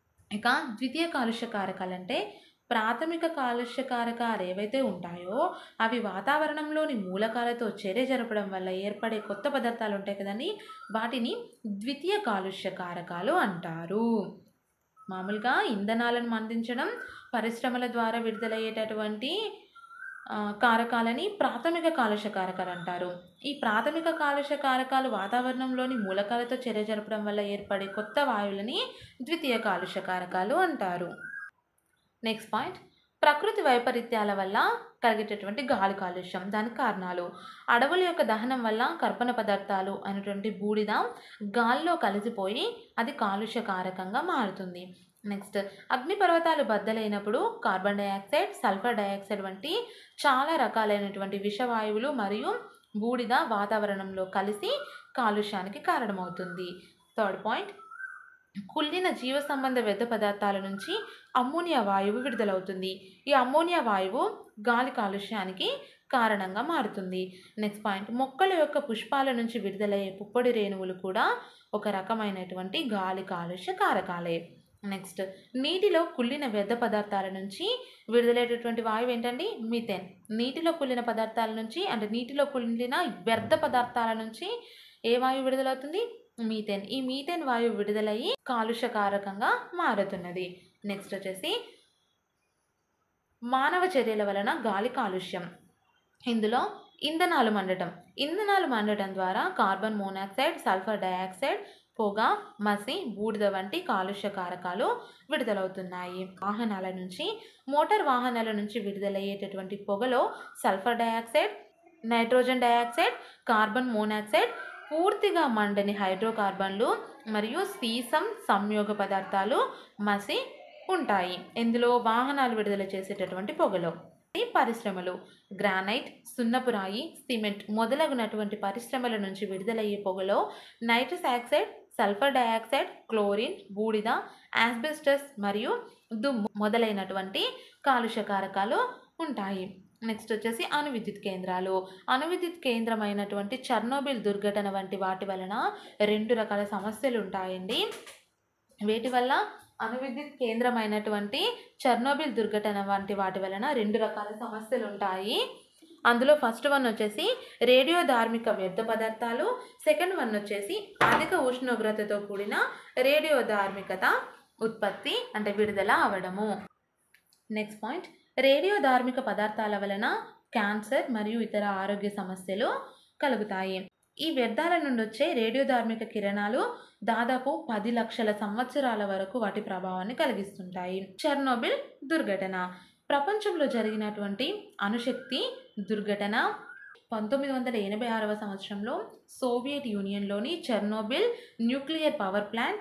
ఇక ద్వితీయ కాలుష్య కారకాలు అంటే ప్రాథమిక కాలుష్య కారకాలు ఏవైతే ఉంటాయో అవి వాతావరణంలోని మూలకాలతో చర్య జరపడం వల్ల ఏర్పడే కొత్త పదార్థాలు ఉంటాయి కదండి వాటిని ద్వితీయ కాలుష్య కారకాలు అంటారు మామూలుగా ఇంధనాలను మండించడం పరిశ్రమల ద్వారా విడుదలయ్యేటటువంటి ఆ, కారకాలని ప్రాథమిక కాలుష్య కారకాలు అంటారు ఈ ప్రాథమిక కాలుష్య కారకాలు వాతావరణంలోని మూలకాలతో చర్య జరపడం వల్ల ఏర్పడే కొత్త వాయువులని ద్వితీయ కాలుష్య కారకాలు అంటారు నెక్స్ట్ పాయింట్ ప్రకృతి వైపరీత్యాల వల్ల కలిగేటటువంటి గాలి కాలుష్యం దానికి కారణాలు అడవుల యొక్క దహనం వల్ల కర్బన పదార్థాలు అనేటువంటి బూడిద గాల్లో కలిసిపోయి అది కాలుష్య కారకంగా మారుతుంది నెక్స్ట్ అగ్నిపర్వతాలు బద్దలైనప్పుడు కార్బన్ డైఆక్సైడ్ సల్ఫర్ డైఆక్సైడ్ వంటి చాలా రకాలైనటువంటి విషవాయువులు మరియు బూడిద వాతావరణంలో కలిసి కాలుష్యానికి కారణమవుతుంది థర్డ్ పాయింట్ కుళ్ళిన జీవ సంబంధ వ్యర్థ పదార్థాల నుంచి అమ్మోనియా వాయువు విడుదలవుతుంది ఈ అమ్మోనియా వాయువు గాలి కాలుష్యానికి కారణంగా మారుతుంది నెక్స్ట్ పాయింట్ మొక్కల యొక్క పుష్పాల నుంచి విడుదలయ్యే పుప్పొడి రేణువులు కూడా ఒక రకమైనటువంటి గాలి కాలుష్య కారకాలే నెక్స్ట్ నీటిలో కుళ్ళిన వ్యర్థ పదార్థాల నుంచి విడుదలయ్యేటటువంటి వాయువు ఏంటండి మీథేన్ నీటిలో కుళ్ళిన పదార్థాల నుంచి అంటే నీటిలో కుళ్ళిన వ్యర్థ పదార్థాల నుంచి ఏ వాయువు విడుదలవుతుంది మీథేన్ ఈ మీథేన్ వాయువు విడుదలయ్యి కాలుష్యకారకంగా మారుతున్నది నెక్స్ట్ వచ్చేసి మానవ చర్యల వలన గాలి కాలుష్యం ఇందులో ఇంధనాలు మండటం ఇంధనాలు మండటం ద్వారా కార్బన్ మోనాక్సైడ్ సల్ఫర్ డయాక్సైడ్ పొగ మసి బూడిద వంటి కాలుష్య కారకాలు విడుదలవుతున్నాయి వాహనాల నుంచి మోటార్ వాహనాల నుంచి విడుదలయ్యేటటువంటి పొగలో sulphur dioxide nitrogen dioxide carbon monoxide పూర్తిగా మండని హైడ్రోకార్బన్లు మరియు సీసం సంయోగ పదార్థాలు మసి ఉంటాయి ఇందులో వాహనాలు విడుదల చేసేటటువంటి పొగలో ఈ పరిశ్రమలు గ్రానైట్ సున్నపు రాయి సిమెంట్ మొదలగునటువంటి పరిశ్రమల నుంచి విడుదలయ్యే పొగలో nitrous oxide sulphur dioxide chlorine బూడిద ఆస్బెస్టస్ మరియు దుమ్ము మొదలైనటువంటి కాలుష్య కారకాలు ఉంటాయి నెక్స్ట్ వచ్చేసి అణు విద్యుత్ కేంద్రాలు అణు విద్యుత్ కేంద్రమైనటువంటి చర్నోబిల్ దుర్ఘటన వంటి వాటి వలన రెండు రకాల సమస్యలు ఉంటాయండి వేటి వల్ల అణు విద్యుత్ కేంద్రమైనటువంటి చర్నోబిల్ దుర్ఘటన వంటి వాటి వలన రెండు రకాల సమస్యలు ఉంటాయి అందులో ఫస్ట్ వన్ వచ్చేసి రేడియో ధార్మిక వ్యర్థ పదార్థాలు సెకండ్ వన్ వచ్చేసి అధిక ఉష్ణోగ్రతతో కూడిన రేడియో ధార్మికత ఉత్పత్తి అంటే విడుదల అవడము నెక్స్ట్ పాయింట్ రేడియో ధార్మిక పదార్థాల వలన క్యాన్సర్ మరియు ఇతర ఆరోగ్య సమస్యలు కలుగుతాయి ఈ వ్యర్థాల నుండి వచ్చే రేడియో ధార్మిక కిరణాలు దాదాపు పది లక్షల సంవత్సరాల వరకు వాటి ప్రభావాన్ని కలిగిస్తుంటాయి చెర్నోబిల్ దుర్ఘటన ప్రపంచంలో జరిగినటువంటి అణుశక్తి దుర్ఘటన పంతొమ్మిది వందల ఎనభై ఆరవ సంవత్సరంలో సోవియట్ యూనియన్లోని చెర్నోబిల్ న్యూక్లియర్ పవర్ ప్లాంట్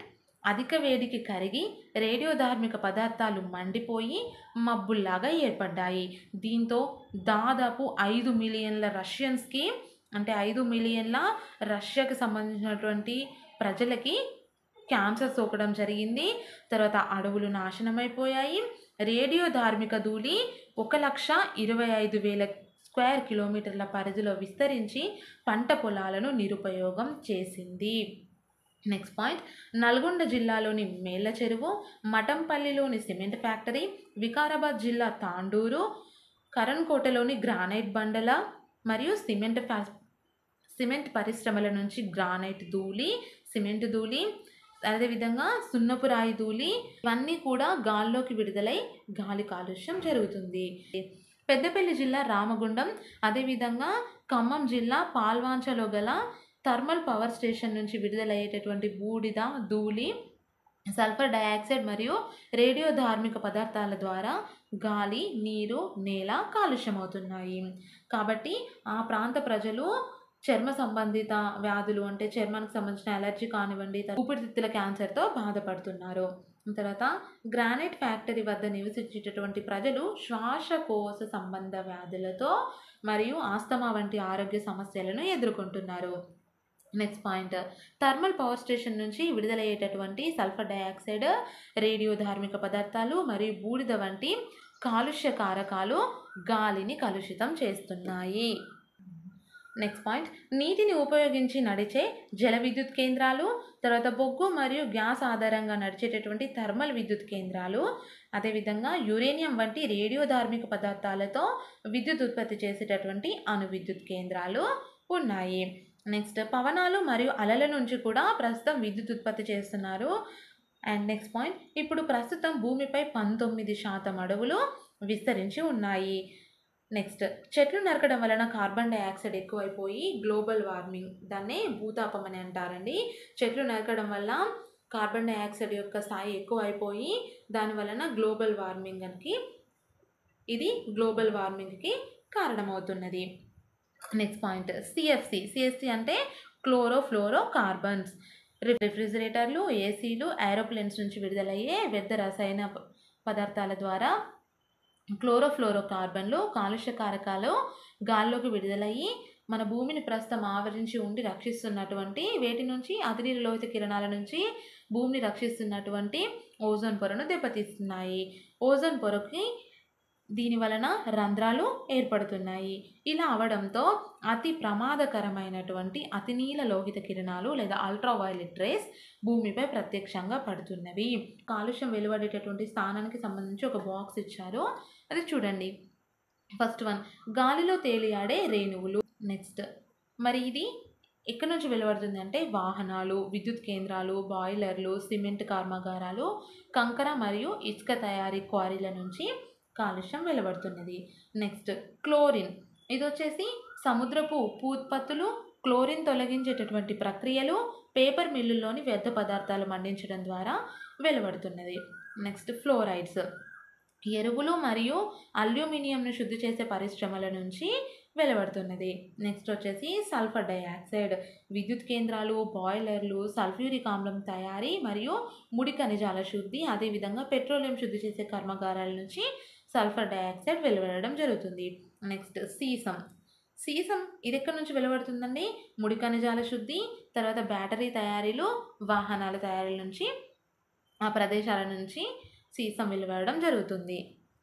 అధిక వేడికి కరిగి రేడియోధార్మిక పదార్థాలు మండిపోయి మబ్బుల్లాగా ఏర్పడ్డాయి దీంతో దాదాపు ఐదు మిలియన్ల రష్యన్స్కి అంటే ఐదు మిలియన్ల రష్యాకి సంబంధించినటువంటి ప్రజలకి క్యాన్సర్ సోకడం జరిగింది తర్వాత అడవులు నాశనమైపోయాయి రేడియో ధార్మిక ధూళి ఒక లక్ష ఇరవై ఐదు వేల స్క్వేర్ కిలోమీటర్ల పరిధిలో విస్తరించి పంట పొలాలను నిరుపయోగం చేసింది నెక్స్ట్ పాయింట్ నల్గొండ జిల్లాలోని మేళ్ళ చెరువు మఠంపల్లిలోని సిమెంట్ ఫ్యాక్టరీ వికారాబాద్ జిల్లా తాండూరు కరణ్కోటలోని గ్రానైట్ బండల మరియు సిమెంట్ ఫ్యా సిమెంట్ పరిశ్రమల నుంచి గ్రానైట్ ధూళి సిమెంట్ ధూళి అదేవిధంగా సున్నపు రాయి ధూళి ఇవన్నీ కూడా గాల్లోకి విడుదలై గాలి కాలుష్యం జరుగుతుంది పెద్దపల్లి జిల్లా రామగుండం అదేవిధంగా ఖమ్మం జిల్లా పాల్వాంచలో గల థర్మల్ పవర్ స్టేషన్ నుంచి విడుదలయ్యేటటువంటి బూడిద ధూళి సల్ఫర్ డయాక్సైడ్ మరియు రేడియో ధార్మిక పదార్థాల ద్వారా గాలి నీరు నేల కాలుష్యమవుతున్నాయి కాబట్టి ఆ ప్రాంత ప్రజలు చర్మ సంబంధిత వ్యాధులు అంటే చర్మానికి సంబంధించిన అలర్జీ కానివ్వండి తర్వాత ఊపిరితిత్తుల క్యాన్సర్తో బాధపడుతున్నారు తర్వాత గ్రానైట్ ఫ్యాక్టరీ వద్ద నివసించేటటువంటి ప్రజలు శ్వాసకోశ సంబంధ వ్యాధులతో మరియు ఆస్తమా వంటి ఆరోగ్య సమస్యలను ఎదుర్కొంటున్నారు next point thermal power station నుంచి విడుదలయ్యేటటువంటి సల్ఫర్ డయాక్సైడ్ రేడియో ధార్మిక పదార్థాలు మరియు బూడిద వంటి కాలుష్య కారకాలు గాలిని కలుషితం చేస్తున్నాయి నెక్స్ట్ పాయింట్ నీటిని ఉపయోగించి నడిచే జల విద్యుత్ కేంద్రాలు తర్వాత బొగ్గు మరియు గ్యాస్ ఆధారంగా నడిచేటటువంటి థర్మల్ విద్యుత్ కేంద్రాలు అదేవిధంగా యురేనియం వంటి రేడియో ధార్మిక పదార్థాలతో విద్యుత్ ఉత్పత్తి చేసేటటువంటి అణు విద్యుత్ కేంద్రాలు ఉన్నాయి నెక్స్ట్ పవనాలు మరియు అలల నుంచి కూడా ప్రస్తుతం విద్యుత్ ఉత్పత్తి చేస్తున్నారు అండ్ నెక్స్ట్ పాయింట్ ఇప్పుడు ప్రస్తుతం భూమిపై పంతొమ్మిది శాతం అడవులు విస్తరించి ఉన్నాయి నెక్స్ట్ చెట్లు నరకడం వలన కార్బన్ డైఆక్సైడ్ ఎక్కువైపోయి గ్లోబల్ వార్మింగ్ దాన్నే భూతాపం అని అంటారండి చెట్లు నరకడం వల్ల కార్బన్ డైఆక్సైడ్ యొక్క స్థాయి ఎక్కువ అయిపోయి దాని వలన గ్లోబల్ వార్మింగ్కి ఇది గ్లోబల్ వార్మింగ్కి కారణమవుతున్నది నెక్స్ట్ పాయింట్ సిఎఫ్సి సిఎఫ్సి అంటే క్లోరోఫ్లోరో కార్బన్స్ రిఫ్రిజిరేటర్లు ఏసీలు ఏరోప్లేన్స్ నుంచి విడుదలయ్యే వ్యర్థ రసాయన ప- పదార్థాల ద్వారా క్లోరోఫ్లోరో కార్బన్లు కాలుష్య కారకాలు గాల్లోకి విడుదలయ్యి మన భూమిని ప్రస్తుతం ఆవరించి ఉండి రక్షిస్తున్నటువంటి వేటి నుంచి అతినీల లోహిత కిరణాల నుంచి భూమిని రక్షిస్తున్నటువంటి ఓజోన్ పొరను దెబ్బతీస్తున్నాయి ఓజోన్ పొరకి దీని వలన రంధ్రాలు ఏర్పడుతున్నాయి ఇలా అవడంతో అతి ప్రమాదకరమైనటువంటి అతినీల లోహిత కిరణాలు లేదా అల్ట్రావైలెట్ రేస్ భూమిపై ప్రత్యక్షంగా పడుతున్నవి కాలుష్యం వెలువడేటటువంటి స్థానానికి సంబంధించి ఒక బాక్స్ ఇచ్చారు అది చూడండి ఫస్ట్ వన్ గాలిలో తేలియాడే రేణువులు నెక్స్ట్ మరి ఇది ఎక్కడి నుంచి వెలువడుతుంది అంటే వాహనాలు విద్యుత్ కేంద్రాలు బాయిలర్లు సిమెంట్ కర్మాగారాలు కంకర మరియు ఇసుక తయారీ క్వారీల నుంచి కాలుష్యం వెలువడుతున్నది నెక్స్ట్ క్లోరిన్ ఇది వచ్చేసి సముద్రపు ఉప్పు ఉత్పత్తులు క్లోరిన్ తొలగించేటటువంటి ప్రక్రియలు పేపర్ మిల్లుల్లోని వ్యర్థ పదార్థాలు మండించడం ద్వారా వెలువడుతున్నది నెక్స్ట్ ఫ్లోరైడ్స్ ఎరువులు మరియు అల్యూమినియంను శుద్ధి చేసే పరిశ్రమల నుంచి వెలువడుతున్నది నెక్స్ట్ వచ్చేసి సల్ఫర్ డైఆక్సైడ్ విద్యుత్ కేంద్రాలు బాయిలర్లు సల్ఫ్యూరిక్ ఆమ్లం తయారీ మరియు ముడి ఖనిజాల శుద్ధి అదేవిధంగా పెట్రోలియం శుద్ధి చేసే కర్మాగారాల నుంచి సల్ఫర్ డైఆక్సైడ్ వెలువడడం జరుగుతుంది నెక్స్ట్ సీసం సీసం ఇది ఎక్కడి నుంచి వెలువడుతుందండి ముడి ఖనిజాల శుద్ధి తర్వాత బ్యాటరీ తయారీలు వాహనాల తయారీ నుంచి ఆ ప్రదేశాల నుంచి సీసం వెలువడడం జరుగుతుంది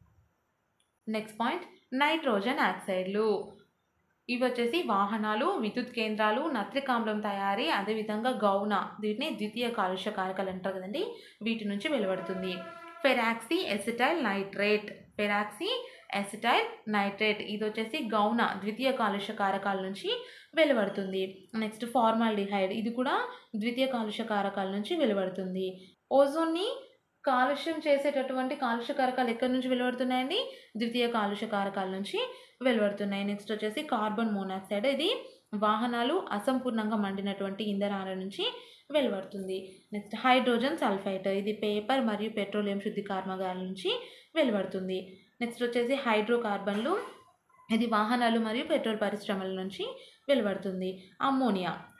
నెక్స్ట్ పాయింట్ నైట్రోజన్ ఆక్సైడ్లు ఇవి వచ్చేసి వాహనాలు విద్యుత్ కేంద్రాలు నత్రికామ్లం తయారీ అదేవిధంగా గౌన వీటిని ద్వితీయ కాలుష్య కారకాలు అంటారు కదండి వీటి నుంచి వెలువడుతుంది peroxy acetyl nitrate peroxy acetyl nitrate ఇది వచ్చేసి గౌన ద్వితీయ కాలుష్య కారకాల నుంచి వెలువడుతుంది నెక్స్ట్ ఫార్మాల్డిహైడ్ ఇది కూడా ద్వితీయ కాలుష్య కారకాల నుంచి వెలువడుతుంది ఓజోన్ని కాలుష్యం చేసేటటువంటి కాలుష్య కారకాలు ఎక్కడి నుంచి వెలువడుతున్నాయండి ద్వితీయ కాలుష్య కారకాల నుంచి వెలువడుతున్నాయి నెక్స్ట్ వచ్చేసి కార్బన్ మోనాక్సైడ్ ఇది వాహనాలు అసంపూర్ణంగా మండినటువంటి ఇంధనాల నుంచి వెలువడుతుంది నెక్స్ట్ హైడ్రోజన్ సల్ఫైట్ ఇది పేపర్ మరియు పెట్రోలియం శుద్ధి కర్మాగారాల నుంచి వెలువడుతుంది నెక్స్ట్ వచ్చేసి హైడ్రోకార్బన్లు ఇది వాహనాలు మరియు పెట్రోల్ పరిశ్రమల నుంచి వెలువడుతుంది అమ్మోనియా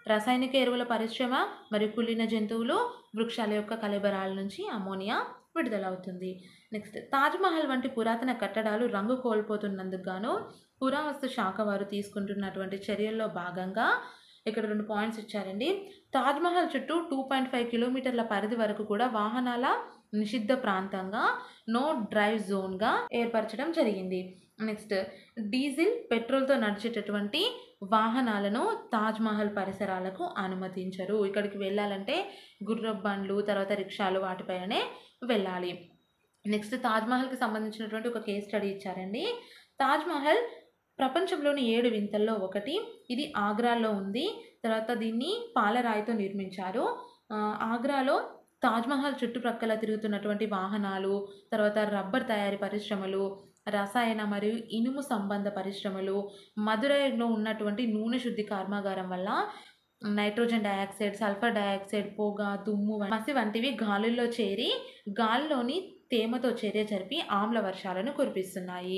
రసాయనిక ఎరువుల పరిశ్రమ మరియు కుళ్ళిన జంతువులు వృక్షాల యొక్క కలబరాల నుంచి అమోనియా విడుదలవుతుంది నెక్స్ట్ తాజ్మహల్ వంటి పురాతన కట్టడాలు రంగు కోల్పోతున్నందుకు గాను పురావస్తు శాఖ వారు తీసుకుంటున్నటువంటి చర్యల్లో భాగంగా ఇక్కడ రెండు పాయింట్స్ ఇచ్చారండి తాజ్మహల్ చుట్టూ టూ పాయింట్ ఫైవ్ కిలోమీటర్ల పరిధి వరకు కూడా వాహనాల నిషిద్ధ ప్రాంతంగా నో డ్రైవ్ జోన్గా ఏర్పరచడం జరిగింది నెక్స్ట్ డీజిల్ పెట్రోల్తో నడిచేటటువంటి వాహనాలను తాజ్మహల్ పరిసరాలకు అనుమతించరు ఇక్కడికి వెళ్ళాలంటే గుర్రపు బండ్లు తర్వాత రిక్షాలు వాటిపైనే వెళ్ళాలి నెక్స్ట్ తాజ్మహల్కి సంబంధించినటువంటి ఒక కేస్ స్టడీ ఇచ్చారండి తాజ్మహల్ ప్రపంచంలోని ఏడు వింతల్లో ఒకటి ఇది ఆగ్రాలో ఉంది తర్వాత దీన్ని పాలరాయితో నిర్మించారు ఆ, ఆగ్రాలో తాజ్మహల్ చుట్టుప్రక్కల తిరుగుతున్నటువంటి వాహనాలు తర్వాత రబ్బర్ తయారీ పరిశ్రమలు రసాయన మరియు ఇనుము సంబంధ పరిశ్రమలు మదురైలో ఉన్నటువంటి నూనె శుద్ధి కర్మాగారం వల్ల నైట్రోజన్ డయాక్సైడ్ సల్ఫర్ డయాక్సైడ్ పొగ దుమ్ము మసి వంటివి గాలుల్లో చేరి గాలిలోని తేమతో చర్య జరిపి ఆమ్ల వర్షాలను కురిపిస్తున్నాయి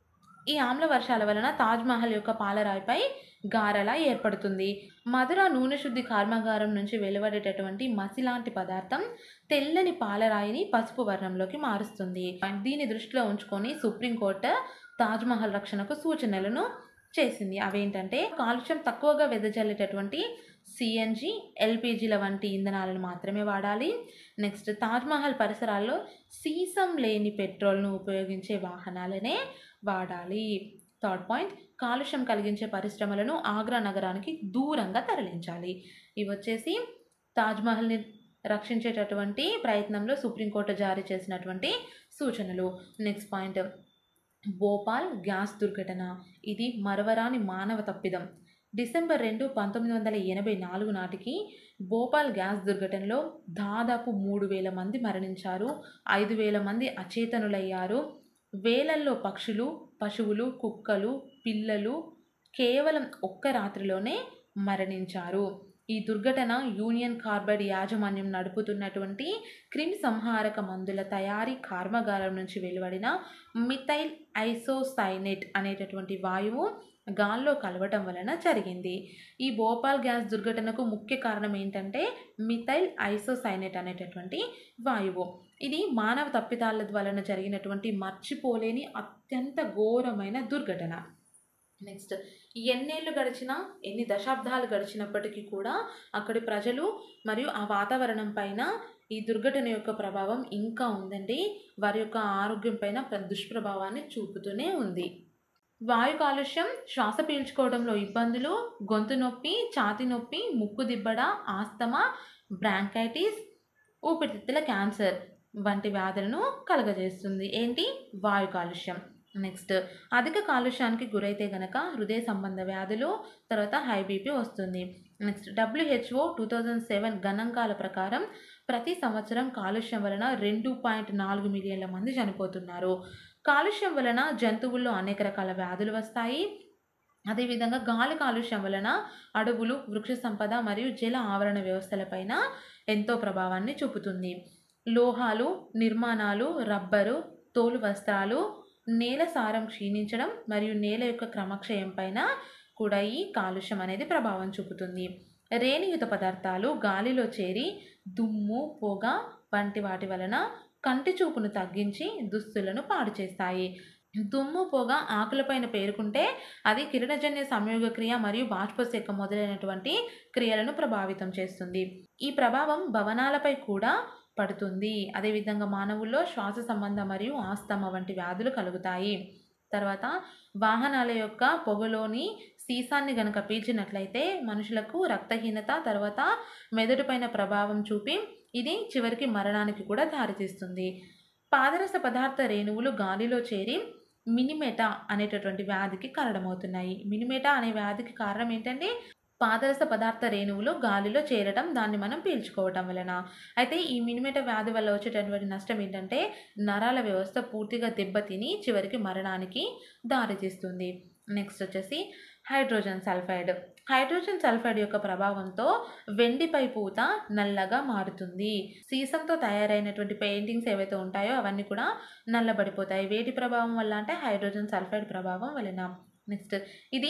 ఈ ఆమ్ల వర్షాల వలన తాజ్మహల్ యొక్క పాలరాయిపై గారల ఏర్పడుతుంది మధుర నూనె శుద్ధి కర్మాగారం నుంచి వెలువడేటటువంటి మసి లాంటి పదార్థం తెల్లని పాలరాయిని పసుపు వర్ణంలోకి మారుస్తుంది దీన్ని దృష్టిలో ఉంచుకొని సుప్రీంకోర్టు తాజ్మహల్ రక్షణకు సూచనలను చేసింది అవేంటంటే కాలుష్యం తక్కువగా వెదజల్లేటటువంటి సిఎన్జి ఎల్పిజిల వంటి ఇంధనాలను మాత్రమే వాడాలి నెక్స్ట్ తాజ్మహల్ పరిసరాల్లో సీసం లేని పెట్రోల్ను ఉపయోగించే వాహనాలనే వాడాలి థర్డ్ పాయింట్ కాలుష్యం కలిగించే పరిశ్రమలను ఆగ్రా నగరానికి దూరంగా తరలించాలి ఇవి వచ్చేసి తాజ్మహల్ని రక్షించేటటువంటి ప్రయత్నంలో సుప్రీంకోర్టు జారీ చేసినటువంటి సూచనలు నెక్స్ట్ పాయింట్ భోపాల్ గ్యాస్ దుర్ఘటన ఇది మరవరాని మానవ తప్పిదం డిసెంబర్ రెండు పంతొమ్మిది వందల ఎనభై నాలుగు నాటికి భోపాల్ గ్యాస్ దుర్ఘటనలో దాదాపు మూడు వేల మంది మరణించారు ఐదు వేల మంది అచేతనులయ్యారు వేలల్లో పక్షులు పశువులు కుక్కలు పిల్లలు కేవలం ఒక్క రాత్రిలోనే మరణించారు ఈ దుర్ఘటన యూనియన్ కార్బైడ్ యాజమాన్యం నడుపుతున్నటువంటి క్రిమి సంహారక మందుల తయారీ కర్మాగారం నుంచి వెలువడిన మిథైల్ ఐసోసైనేట్ అనేటటువంటి వాయువు గాల్లో కలవటం వలన జరిగింది ఈ భోపాల్ గ్యాస్ దుర్ఘటనకు ముఖ్య కారణం ఏంటంటే మిథైల్ ఐసోసైనేట్ అనేటటువంటి వాయువు ఇది మానవ తప్పిదాల వలన జరిగినటువంటి మర్చిపోలేని అత్యంత ఘోరమైన దుర్ఘటన నెక్స్ట్ ఎన్నేళ్ళు గడిచినా ఎన్ని దశాబ్దాలు గడిచినప్పటికీ కూడా అక్కడి ప్రజలు మరియు ఆ వాతావరణం పైన ఈ దుర్ఘటన యొక్క ప్రభావం ఇంకా ఉందండి వారి యొక్క ఆరోగ్యం పైన ప్ర- దుష్ప్రభావాన్ని చూపుతూనే ఉంది వాయు కాలుష్యం శ్వాస పీల్చుకోవడంలో ఇబ్బందులు గొంతు నొప్పి ఛాతి నొప్పి ముక్కు దిబ్బడ ఆస్తమా బ్రాంకైటిస్ ఊపిరితిత్తుల క్యాన్సర్ వంటి వ్యాధులను కలగజేస్తుంది ఏంటి వాయు కాలుష్యం నెక్స్ట్ అధిక కాలుష్యానికి గురైతే గనక హృదయ సంబంధ వ్యాధులు తర్వాత హై బీపీ వస్తుంది next WHO two thousand seven గణాంకాల ప్రకారం ప్రతి సంవత్సరం కాలుష్యం వలన రెండు పాయింట్ నాలుగు మిలియన్ల మంది చనిపోతున్నారు కాలుష్యం వలన జంతువుల్లో అనేక రకాల వ్యాధులు వస్తాయి అదేవిధంగా గాలి కాలుష్యం వలన అడవులు వృక్ష సంపద మరియు జల ఆవరణ వ్యవస్థలపైన ఎంతో ప్రభావాన్ని చూపుతుంది లోహాలు నిర్మాణాలు రబ్బరు తోలు వస్త్రాలు నేల సారం క్షీణించడం మరియు నేల యొక్క క్రమక్షయం పైన కూడా ఈ కాలుష్యం అనేది ప్రభావం చూపుతుంది రేణియుత పదార్థాలు గాలిలో చేరి దుమ్ము పొగ వంటి వాటి వలన కంటి చూపును తగ్గించి దుస్తులను పాడు చేస్తాయి దుమ్ము పొగ ఆకులపైన పేరుకుంటే అది కిరణజన్య సంయోగ క్రియ మరియు బాష్పశేఖ మొదలైనటువంటి క్రియలను ప్రభావితం చేస్తుంది ఈ ప్రభావం భవనాలపై కూడా పడుతుంది అదేవిధంగా మానవుల్లో శ్వాస సంబంధ మరియు ఆస్తమా వంటి వ్యాధులు కలుగుతాయి తర్వాత వాహనాల యొక్క పొగలోని సీసాన్ని గనక పీల్చినట్లయితే మనుషులకు రక్తహీనత తర్వాత మెదడుపైన ప్రభావం చూపి ఇది చివరికి మరణానికి కూడా దారితీస్తుంది పాదరస పదార్థ రేణువులు గాలిలో చేరి మినిమేటా అనేటటువంటి వ్యాధికి కారణమవుతున్నాయి మినిమేటా అనే వ్యాధికి కారణం ఏంటంటే పాదరస పదార్థ రేణువులు గాలిలో చేరటం దాన్ని మనం పీల్చుకోవటం వలన అయితే ఈ మినిమేట వ్యాధి వల్ల వచ్చేటటువంటి నష్టం ఏంటంటే నరాల వ్యవస్థ పూర్తిగా దెబ్బతిని చివరికి మరణానికి దారితీస్తుంది నెక్స్ట్ వచ్చేసి హైడ్రోజన్ సల్ఫైడ్ హైడ్రోజన్ సల్ఫైడ్ యొక్క ప్రభావంతో వెండిపై పూత నల్లగా మారుతుంది సీసంతో తయారైనటువంటి పెయింటింగ్స్ ఏవైతే ఉంటాయో అవన్నీ కూడా నల్లబడిపోతాయి వేటి ప్రభావం వల్ల అంటే హైడ్రోజన్ సల్ఫైడ్ ప్రభావం వలన నెక్స్ట్ ఇది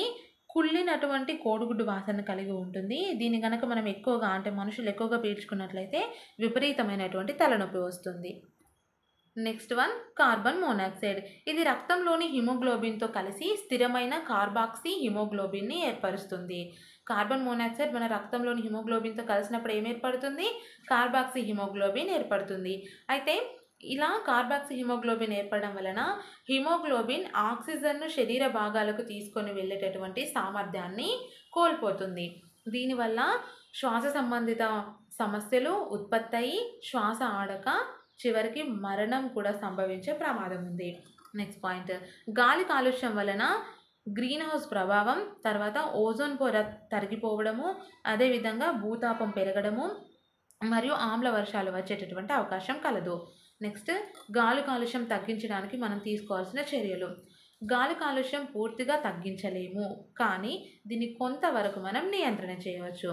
కుళ్ళినటువంటి కోడిగుడ్డు వాసన కలిగి ఉంటుంది దీన్ని కనుక మనం ఎక్కువగా అంటే మనుషులు ఎక్కువగా పీల్చుకున్నట్లయితే విపరీతమైనటువంటి తలనొప్పి వస్తుంది నెక్స్ట్ వన్ కార్బన్ మోనాక్సైడ్ ఇది రక్తంలోని హిమోగ్లోబిన్తో కలిసి స్థిరమైన కార్బాక్సీ హిమోగ్లోబిన్ని ఏర్పరుస్తుంది కార్బన్ మోనాక్సైడ్ మన రక్తంలోని హిమోగ్లోబిన్తో కలిసినప్పుడు ఏం ఏర్పడుతుంది కార్బాక్సీ హిమోగ్లోబిన్ ఏర్పడుతుంది అయితే ఇలా కార్బాక్సీ హిమోగ్లోబిన్ ఏర్పడడం వలన హిమోగ్లోబిన్ ఆక్సిజన్ను శరీర భాగాలకు తీసుకొని వెళ్ళేటటువంటి సామర్థ్యాన్ని కోల్పోతుంది దీనివల్ల శ్వాస సంబంధిత సమస్యలు ఉత్పత్తి అయ్యి శ్వాస ఆడక చివరికి మరణం కూడా సంభవించే ప్రమాదం ఉంది నెక్స్ట్ పాయింట్ గాలి కాలుష్యం వలన గ్రీన్ హౌస్ ప్రభావం తర్వాత ఓజోన్ పొర తరిగిపోవడము అదేవిధంగా భూతాపం పెరగడము మరియు ఆమ్ల వర్షాలు వచ్చేటటువంటి అవకాశం కలదు నెక్స్ట్ గాలి కాలుష్యం తగ్గించడానికి మనం తీసుకోవాల్సిన చర్యలు గాలి కాలుష్యం పూర్తిగా తగ్గించలేము కానీ దీన్ని కొంతవరకు మనం నియంత్రణ చేయవచ్చు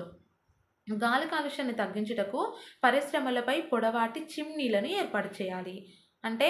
గాలి కాలుష్యాన్ని తగ్గించుటకు పరిశ్రమలపై పొడవాటి చిమ్నీలను ఏర్పాటు చేయాలి అంటే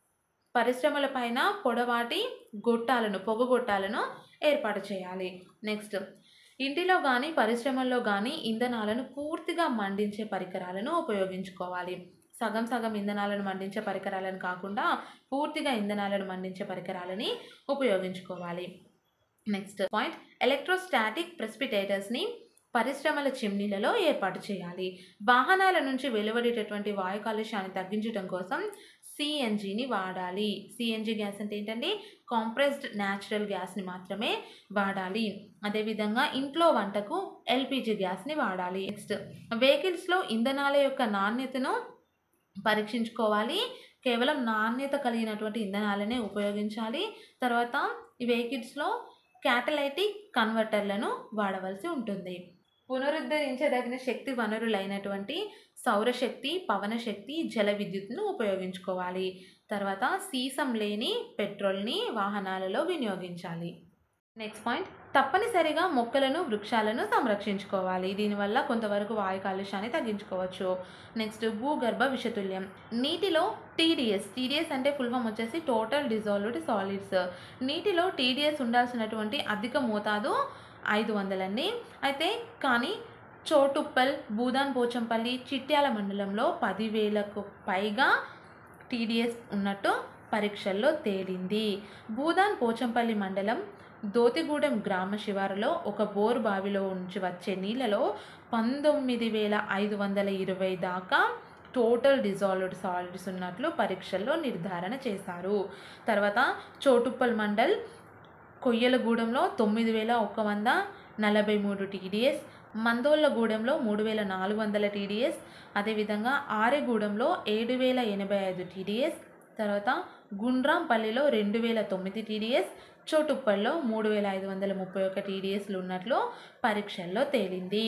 పరిశ్రమల పైన పొడవాటి గొట్టాలను పొగ గొట్టాలను ఏర్పాటు చేయాలి నెక్స్ట్ ఇంటిలో కానీ పరిశ్రమల్లో కానీ ఇంధనాలను పూర్తిగా మండించే పరికరాలను ఉపయోగించుకోవాలి సగం సగం ఇంధనాలను మండించే పరికరాలను కాకుండా పూర్తిగా ఇంధనాలను మండించే పరికరాలని ఉపయోగించుకోవాలి నెక్స్ట్ పాయింట్ ఎలక్ట్రోస్టాటిక్ ప్రెసిపిటేటర్స్ని పరిశ్రమల చిమ్నీలలో ఏర్పాటు చేయాలి వాహనాల నుంచి వెలువడేటటువంటి వాయు కాలుష్యాన్ని తగ్గించడం కోసం సిఎన్జిని వాడాలి సిఎన్జి గ్యాస్ అంటే ఏంటంటే కాంప్రెస్డ్ న్యాచురల్ గ్యాస్ని మాత్రమే వాడాలి అదేవిధంగా ఇంట్లో వంటకు ఎల్పిజి గ్యాస్ని వాడాలి నెక్స్ట్ వెహికల్స్లో ఇంధనాల యొక్క నాణ్యతను పరీక్షించుకోవాలి కేవలం నాణ్యత కలిగినటువంటి ఇంధనాలనే ఉపయోగించాలి తర్వాత ఈ వెహికల్స్లో క్యాటలైటిక్ కన్వర్టర్లను వాడవలసి ఉంటుంది పునరుద్ధరించదగిన శక్తి వనరులైనటువంటి సౌరశక్తి పవనశక్తి జల విద్యుత్ను ఉపయోగించుకోవాలి తర్వాత సీసం లేని పెట్రోల్ని వాహనాలలో వినియోగించాలి నెక్స్ట్ పాయింట్ తప్పనిసరిగా మొక్కలను వృక్షాలను సంరక్షించుకోవాలి దీనివల్ల కొంతవరకు వాయు కాలుష్యాన్ని తగ్గించుకోవచ్చు నెక్స్ట్ భూగర్భ విషతుల్యం నీటిలో టీడీఎస్ టీడీఎస్ అంటే ఫుల్ ఫామ్ వచ్చేసి టోటల్ డిజాల్వ్డ్ సాలిడ్స్ నీటిలో టీడీఎస్ ఉండాల్సినటువంటి అధిక మోతాదు ఐదు వందలండి అయితే కానీ చోటుప్పల్ భూదాన్ పోచంపల్లి చిట్యాల మండలంలో పదివేలకు పైగా టీడీఎస్ ఉన్నట్టు పరీక్షల్లో తేలింది భూదాన్ పోచంపల్లి మండలం దోతిగూడెం గ్రామ శివారులో ఒక బోర్ బావిలో నుంచి వచ్చే నీళ్ళలో పంతొమ్మిది వేల ఐదు వందల ఇరవై దాకా టోటల్ డిజాల్వ్డ్ సాలిడ్స్ ఉన్నట్లు పరీక్షల్లో నిర్ధారణ చేశారు తర్వాత చోటుప్పల్ మండల్ కొయ్యలగూడెంలో తొమ్మిది వేల ఒక వంద నలభై మూడు టీడీఎస్ మందోళ్ళగూడెంలో మూడు వేల నాలుగు వందల టీడీఎస్ అదేవిధంగా ఆరెగూడెంలో ఏడు వేల ఎనభై ఐదు టీడీఎస్ తర్వాత గుండ్రాంపల్లిలో రెండు వేల తొమ్మిది టీడీఎస్ చోటుప్పల్లో మూడు వేల ఐదు వందల ముప్పై ఒక్క టీడీఎస్లు ఉన్నట్లు పరీక్షల్లో తేలింది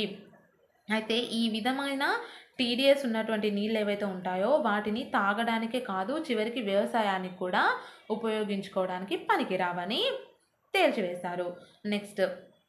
అయితే ఈ విధమైన టీడీఎస్ ఉన్నటువంటి నీళ్ళు ఏవైతే ఉంటాయో వాటిని తాగడానికే కాదు చివరికి వ్యవసాయానికి కూడా ఉపయోగించుకోవడానికి పనికిరావని తేల్చివేశారు నెక్స్ట్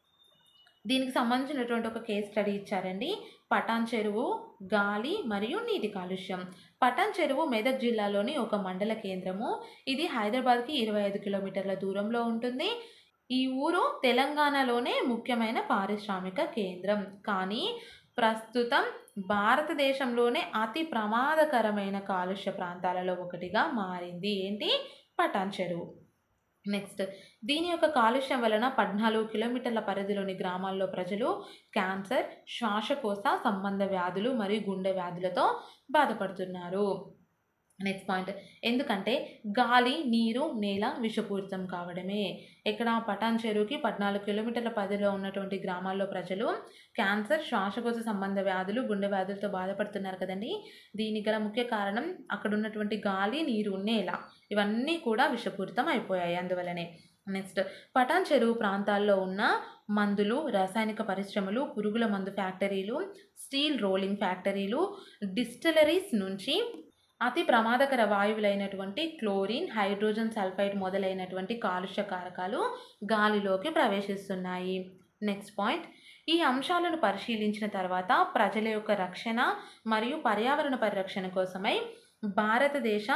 దీనికి సంబంధించినటువంటి ఒక కేస్ స్టడీ ఇచ్చారండి పటాన్ చెరువు గాలి మరియు నీటి కాలుష్యం పటాన్ చెరువు మెదక్ జిల్లాలోని ఒక మండల కేంద్రము ఇది హైదరాబాద్కి ఇరవై ఐదు కిలోమీటర్ల దూరంలో ఉంటుంది ఈ ఊరు తెలంగాణలోనే ముఖ్యమైన పారిశ్రామిక కేంద్రం కానీ ప్రస్తుతం భారతదేశంలోనే అతి ప్రమాదకరమైన కాలుష్య ప్రాంతాలలో ఒకటిగా మారింది ఏంటి పటాన్ చెరువు నెక్స్ట్ దీని యొక్క కాలుష్యం వలన పద్నాలుగు కిలోమీటర్ల పరిధిలోని గ్రామాల్లో ప్రజలు క్యాన్సర్ శ్వాసకోశ సంబంధ వ్యాధులు మరియు గుండె వ్యాధులతో బాధపడుతున్నారు నెక్స్ట్ పాయింట్ ఎందుకంటే గాలి నీరు నేల విషపూరితం కావడమే ఇక్కడ పటాన్ చెరువుకి పద్నాలుగు కిలోమీటర్ల పరిధిలో ఉన్నటువంటి గ్రామాల్లో ప్రజలు క్యాన్సర్ శ్వాసకోశ సంబంధ వ్యాధులు గుండె వ్యాధులతో బాధపడుతున్నారు కదండి దీనికి గల ముఖ్య కారణం అక్కడ ఉన్నటువంటి గాలి నీరు నేల ఇవన్నీ కూడా విషపూరితం అయిపోయాయి అందువలనే నెక్స్ట్ పటాన్ చెరువు ప్రాంతాల్లో ఉన్న మందులు రాసాయనిక పరిశ్రమలు పురుగుల మందు ఫ్యాక్టరీలు స్టీల్ రోలింగ్ ఫ్యాక్టరీలు డిస్టిలరీస్ నుంచి అతి ప్రమాదకర వాయువులైనటువంటి క్లోరిన్ హైడ్రోజన్ సల్ఫైడ్ మొదలైనటువంటి కాలుష్య కారకాలు గాలిలోకి ప్రవేశిస్తున్నాయి నెక్స్ట్ పాయింట్ ఈ అంశాలను పరిశీలించిన తర్వాత ప్రజల యొక్క రక్షణ మరియు పర్యావరణ పరిరక్షణ కోసమై భారతదేశ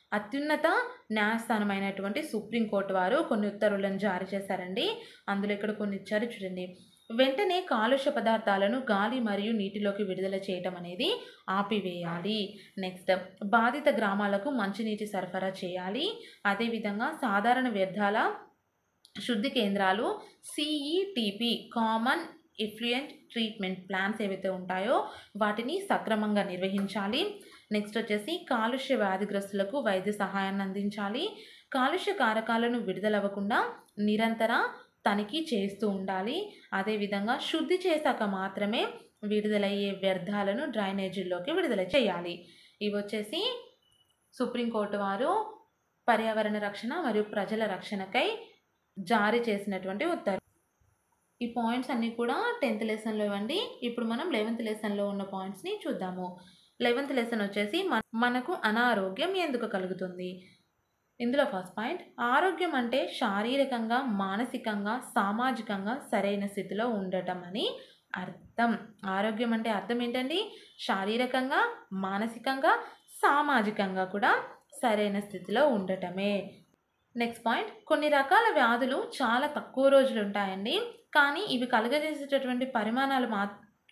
అత్యున్నత న్యాయస్థానమైనటువంటి సుప్రీంకోర్టు వారు కొన్ని ఉత్తర్వులను జారీ చేశారండి అందులో ఇక్కడ కొన్ని ఇచ్చారు చూడండి వెంటనే కాలుష్య పదార్థాలను గాలి మరియు నీటిలోకి విడుదల చేయటం అనేది ఆపివేయాలి నెక్స్ట్ బాధిత గ్రామాలకు మంచినీటి సరఫరా చేయాలి అదేవిధంగా సాధారణ వ్యర్థాల శుద్ధి కేంద్రాలు CETP common effluent treatment plans ఏవైతే ఉంటాయో వాటిని సక్రమంగా నిర్వహించాలి నెక్స్ట్ వచ్చేసి కాలుష్య వ్యాధిగ్రస్తులకు వైద్య సహాయాన్ని అందించాలి కాలుష్య కారకాలను విడుదలవ్వకుండా నిరంతర తనిఖీ చేస్తూ ఉండాలి అదేవిధంగా శుద్ధి చేశాక మాత్రమే విడుదలయ్యే వ్యర్థాలను డ్రైనేజీల్లోకి విడుదల చేయాలి ఇవి వచ్చేసి సుప్రీంకోర్టు వారు పర్యావరణ రక్షణ మరియు ప్రజల రక్షణకై జారీ చేసినటువంటి ఉత్తర్వు ఈ పాయింట్స్ అన్నీ కూడా టెన్త్ లెసన్లో ఇవ్వండి ఇప్పుడు మనం లెవెన్త్ లెసన్లో ఉన్న పాయింట్స్ని చూద్దాము లెవెన్త్ లెసన్ వచ్చేసి మన మనకు అనారోగ్యం ఎందుకు కలుగుతుంది ఇందులో ఫస్ట్ పాయింట్ ఆరోగ్యం అంటే శారీరకంగా మానసికంగా సామాజికంగా సరైన స్థితిలో ఉండటం అని అర్థం ఆరోగ్యం అంటే అర్థం ఏంటండి శారీరకంగా మానసికంగా సామాజికంగా కూడా సరైన స్థితిలో ఉండటమే నెక్స్ట్ పాయింట్ కొన్ని రకాల వ్యాధులు చాలా తక్కువ రోజులు ఉంటాయండి కానీ ఇవి కలుగజేసేటటువంటి పరిమాణాలు మా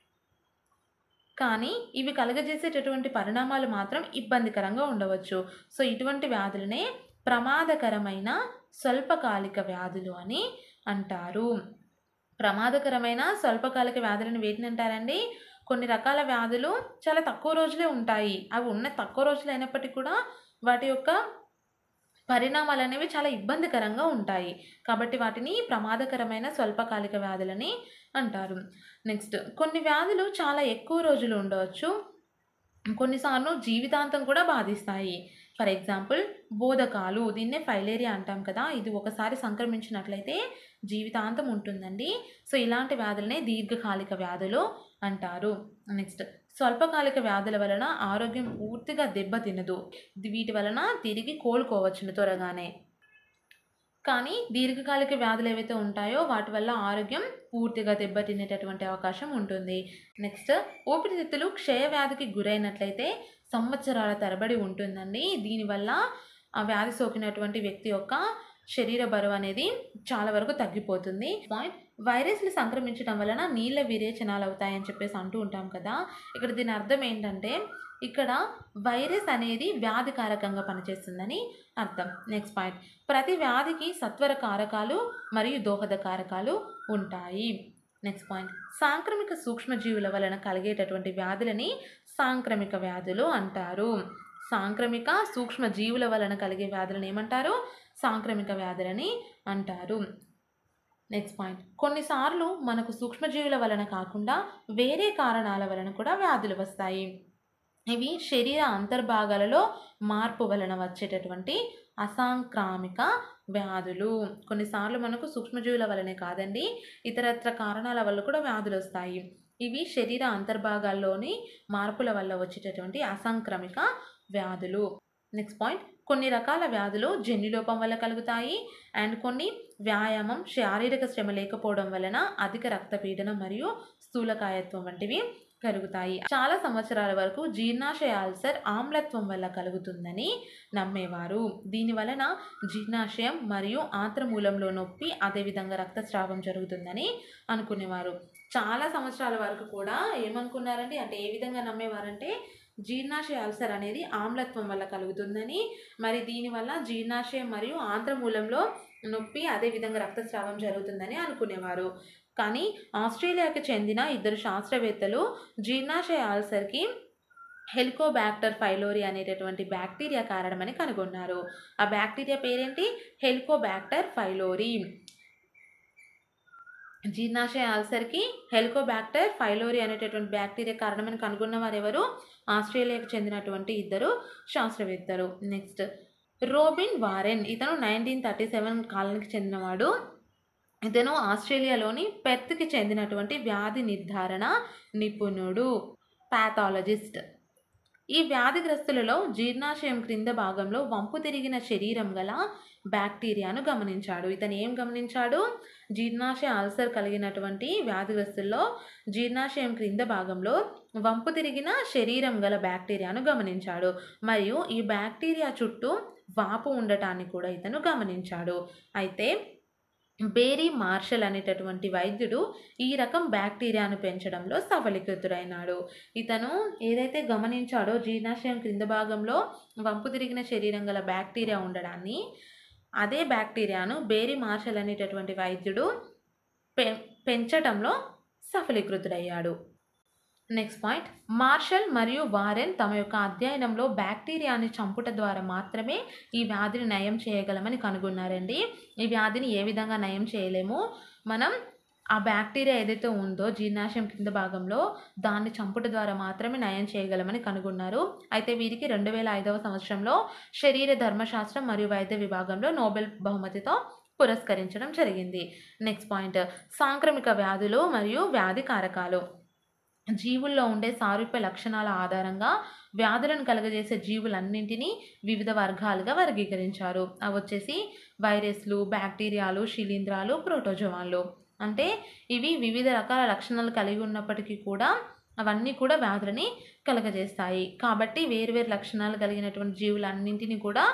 కానీ ఇవి కలుగజేసేటటువంటి పరిణామాలు మాత్రం ఇబ్బందికరంగా ఉండవచ్చు సో ఇటువంటి వ్యాధులనే ప్రమాదకరమైన స్వల్పకాలిక వ్యాధులు అని అంటారు ప్రమాదకరమైన స్వల్పకాలిక వ్యాధులను వేటిని అంటారండి కొన్ని రకాల వ్యాధులు చాలా తక్కువ రోజులే ఉంటాయి అవి ఉన్న తక్కువ రోజులు అయినప్పటికీ కూడా వాటి యొక్క పరిణామాలు అనేవి చాలా ఇబ్బందికరంగా ఉంటాయి కాబట్టి వాటిని ప్రమాదకరమైన స్వల్పకాలిక వ్యాధులని అంటారు నెక్స్ట్ కొన్ని వ్యాధులు చాలా ఎక్కువ రోజులు ఉండవచ్చు కొన్నిసార్లు జీవితాంతం కూడా బాధిస్తాయి ఫర్ ఎగ్జాంపుల్ బోధకాలు దీన్నే ఫైలేరియా అంటాం కదా ఇది ఒకసారి సంక్రమించినట్లయితే జీవితాంతం ఉంటుందండి సో ఇలాంటి వ్యాధులనే దీర్ఘకాలిక వ్యాధులు అంటారు నెక్స్ట్ స్వల్పకాలిక వ్యాధుల వలన ఆరోగ్యం పూర్తిగా దెబ్బతినదు వీటి వలన తిరిగి కోలుకోవచ్చును త్వరగానే కానీ దీర్ఘకాలిక వ్యాధులు ఏవైతే ఉంటాయో వాటి వల్ల ఆరోగ్యం పూర్తిగా దెబ్బతినేటటువంటి అవకాశం ఉంటుంది నెక్స్ట్ ఊపిరితిత్తులు క్షయ వ్యాధికి గురైనట్లయితే సంవత్సరాల తరబడి ఉంటుందండి దీనివల్ల ఆ వ్యాధి సోకినటువంటి వ్యక్తి యొక్క శరీర బరువు అనేది చాలా వరకు తగ్గిపోతుంది పాయింట్ వైరస్లు సంక్రమించడం వలన నీళ్ళ విరేచనాలు అవుతాయని చెప్పేసి అంటూ ఉంటాం కదా ఇక్కడ దీని అర్థం ఏంటంటే ఇక్కడ వైరస్ అనేది వ్యాధికారకంగా పనిచేస్తుందని అర్థం నెక్స్ట్ పాయింట్ ప్రతి వ్యాధికి సత్వర కారకాలు మరియు దోహద కారకాలు ఉంటాయి నెక్స్ట్ పాయింట్ సాంక్రమిక సూక్ష్మజీవుల వలన కలిగేటటువంటి వ్యాధులని సాంక్రమిక వ్యాధులు అంటారు సాంక్రమిక సూక్ష్మజీవుల వలన కలిగే వ్యాధులను ఏమంటారు సాంక్రమిక వ్యాధులని అంటారు నెక్స్ట్ పాయింట్ కొన్నిసార్లు మనకు సూక్ష్మజీవుల వలన కాకుండా వేరే కారణాల వలన కూడా వ్యాధులు వస్తాయి ఇవి శరీర అంతర్భాగాలలో మార్పు వలన వచ్చేటటువంటి అసాంక్రామిక వ్యాధులు కొన్నిసార్లు మనకు సూక్ష్మజీవుల వలనే కాదండి ఇతరత్ర కారణాల వల్ల కూడా వ్యాధులు వస్తాయి ఇవి శరీర అంతర్భాగాల్లోని మార్పుల వల్ల వచ్చేటటువంటి అసంక్రమిక వ్యాధులు నెక్స్ట్ పాయింట్ కొన్ని రకాల వ్యాధులు జన్యులోపం వల్ల కలుగుతాయి అండ్ కొన్ని వ్యాయామం శారీరక శ్రమ లేకపోవడం వలన అధిక రక్తపీడనం మరియు స్థూలకాయత్వం వంటివి కలుగుతాయి చాలా సంవత్సరాల వరకు జీర్ణాశయ అల్సర్ ఆమ్లత్వం వల్ల కలుగుతుందని నమ్మేవారు దీని వలన జీర్ణాశయం మరియు ఆంత్రమూలంలో నొప్పి అదేవిధంగా రక్తస్రావం జరుగుతుందని అనుకునేవారు చాలా సంవత్సరాల వరకు కూడా ఏమనుకున్నారండి అంటే ఏ విధంగా నమ్మేవారంటే జీర్ణాశయ అల్సర్ అనేది ఆమ్లత్వం వల్ల కలుగుతుందని మరి దీనివల్ల జీర్ణాశయం మరియు ఆంత్రమూలంలో నొప్పి అదేవిధంగా రక్తస్రావం జరుగుతుందని అనుకునేవారు కానీ ఆస్ట్రేలియాకి చెందిన ఇద్దరు శాస్త్రవేత్తలు జీర్ణాశయ అల్సర్కి హెలికోబ్యాక్టర్ ఫైలోరి అనేటటువంటి బ్యాక్టీరియా కారణమని కనుగొన్నారు ఆ బ్యాక్టీరియా పేరేంటి హెలికోబ్యాక్టర్ ఫైలోరి జీర్ణాశయ అల్సర్కి హెలికోబ్యాక్టర్ ఫైలోరి అనేటటువంటి బ్యాక్టీరియా కారణమని కనుగొన్న వారు ఎవరు ఆస్ట్రేలియాకు చెందినటువంటి ఇద్దరు శాస్త్రవేత్తలు నెక్స్ట్ రోబిన్ వారెన్ ఇతను నైన్టీన్ థర్టీ సెవెన్ కాలానికి చెందినవాడు ఇతను ఆస్ట్రేలియాలోని పెర్త్కి చెందినటువంటి వ్యాధి నిర్ధారణ నిపుణుడు ప్యాథాలజిస్ట్ ఈ వ్యాధిగ్రస్తులలో జీర్ణాశయం క్రింద భాగంలో వంపు తిరిగిన శరీరం గల బ్యాక్టీరియాను గమనించాడు ఇతను ఏం గమనించాడు జీర్ణాశయ అల్సర్ కలిగినటువంటి వ్యాధిగ్రస్తుల్లో జీర్ణాశయం క్రింద భాగంలో వంపు తిరిగిన శరీరం గల బ్యాక్టీరియాను గమనించాడు మరియు ఈ బ్యాక్టీరియా చుట్టూ వాపు ఉండటాన్ని కూడా ఇతను గమనించాడు అయితే బేరీ మార్షల్ అనేటటువంటి వైద్యుడు ఈ రకం బ్యాక్టీరియాను పెంచడంలో సఫలీకృతుడైనాడు ఇతను ఏదైతే గమనించాడో జీర్ణాశయం క్రింద భాగంలో వంపు తిరిగిన శరీరం గల బ్యాక్టీరియా ఉండడాన్ని అదే బ్యాక్టీరియాను బేరీ మార్షల్ అనేటటువంటి వైద్యుడు పె పెంచడంలో సఫలీకృతుడయ్యాడు నెక్స్ట్ పాయింట్ మార్షల్ మరియు వారెన్ తమ యొక్క అధ్యయనంలో బ్యాక్టీరియాని చంపుట ద్వారా మాత్రమే ఈ వ్యాధిని నయం చేయగలమని కనుగొన్నారండి ఈ వ్యాధిని ఏ విధంగా నయం చేయలేము మనం ఆ బ్యాక్టీరియా ఏదైతే ఉందో జీర్ణాశయం కింద భాగంలో దాన్ని చంపుట ద్వారా మాత్రమే నయం చేయగలమని కనుగొన్నారు అయితే వీరికి రెండు వేల ఐదవ సంవత్సరంలో శరీర ధర్మశాస్త్రం మరియు వైద్య విభాగంలో నోబెల్ బహుమతితో పురస్కరించడం జరిగింది నెక్స్ట్ పాయింట్ సాంక్రమిక వ్యాధులు మరియు వ్యాధి కారకాలు జీవుల్లో ఉండే సారూప్య లక్షణాల ఆధారంగా వ్యాధులను కలుగజేసే జీవులన్నింటినీ వివిధ వర్గాలుగా వర్గీకరించారు అవి వచ్చేసి వైరస్లు బ్యాక్టీరియాలు శిలీంధ్రాలు ప్రోటోజోవాన్లు అంటే ఇవి వివిధ రకాల లక్షణాలు కలిగి ఉన్నప్పటికీ కూడా అవన్నీ కూడా వ్యాధులని కలగజేస్తాయి కాబట్టి వేరువేరు లక్షణాలు కలిగినటువంటి జీవులన్నింటినీ కూడా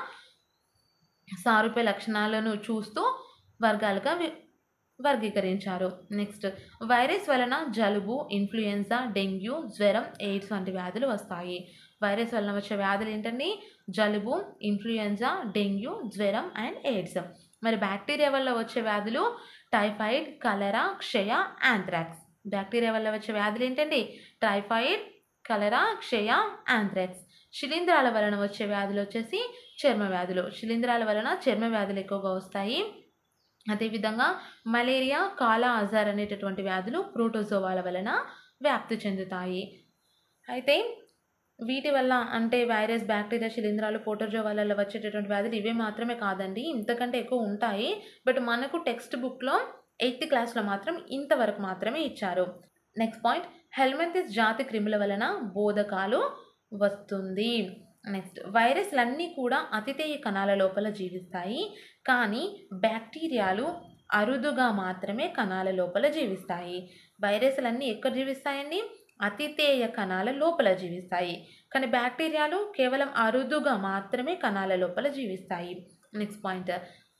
సారూప్య లక్షణాలను చూస్తూ వర్గాలుగా వి- వర్గీకరించారు నెక్స్ట్ వైరస్ వలన జలుబు ఇన్ఫ్లుయెన్జా డెంగ్యూ జ్వరం ఎయిడ్స్ వంటి వ్యాధులు వస్తాయి వైరస్ వలన వచ్చే వ్యాధులు ఏంటండి జలుబు ఇన్ఫ్లుయెన్జా డెంగ్యూ జ్వరం అండ్ ఎయిడ్స్ మరి బ్యాక్టీరియా వల్ల వచ్చే వ్యాధులు టైఫాయిడ్ కలరా క్షయ యాంథ్రాక్స్ బ్యాక్టీరియా వల్ల వచ్చే వ్యాధులు ఏంటండి టైఫాయిడ్ కలరా క్షయ యాంథ్రాక్స్ శిలీంధ్రాల వలన వచ్చే వ్యాధులు వచ్చేసి చర్మ వ్యాధులు శిలీంధ్రాల వలన చర్మ వ్యాధులు ఎక్కువగా వస్తాయి అదేవిధంగా మలేరియా కాలా అజార్ అనేటటువంటి వ్యాధులు ప్రోటోజోవాల వలన వ్యాప్తి చెందుతాయి అయితే వీటి వల్ల అంటే వైరస్ బ్యాక్టీరియా శిలీంధ్రాలు పోటోజోవాలలో వచ్చేటటువంటి వ్యాధులు ఇవే మాత్రమే కాదండి ఇంతకంటే ఎక్కువ ఉంటాయి బట్ మనకు టెక్స్ట్ బుక్లో ఎయిత్ క్లాస్లో మాత్రం ఇంతవరకు మాత్రమే ఇచ్చారు నెక్స్ట్ పాయింట్ హెల్మెంతిస్ జాతి క్రిముల వలన బోధకాలు వస్తుంది నెక్స్ట్ వైరస్లన్నీ కూడా అతిథేయ కణాల లోపల జీవిస్తాయి కానీ బ్యాక్టీరియాలు అరుదుగా మాత్రమే కణాల లోపల జీవిస్తాయి వైరస్లన్నీ ఎక్కడ జీవిస్తాయండి అతిథేయ కణాల లోపల జీవిస్తాయి కానీ బ్యాక్టీరియాలు కేవలం అరుదుగా మాత్రమే కణాల లోపల జీవిస్తాయి నెక్స్ట్ పాయింట్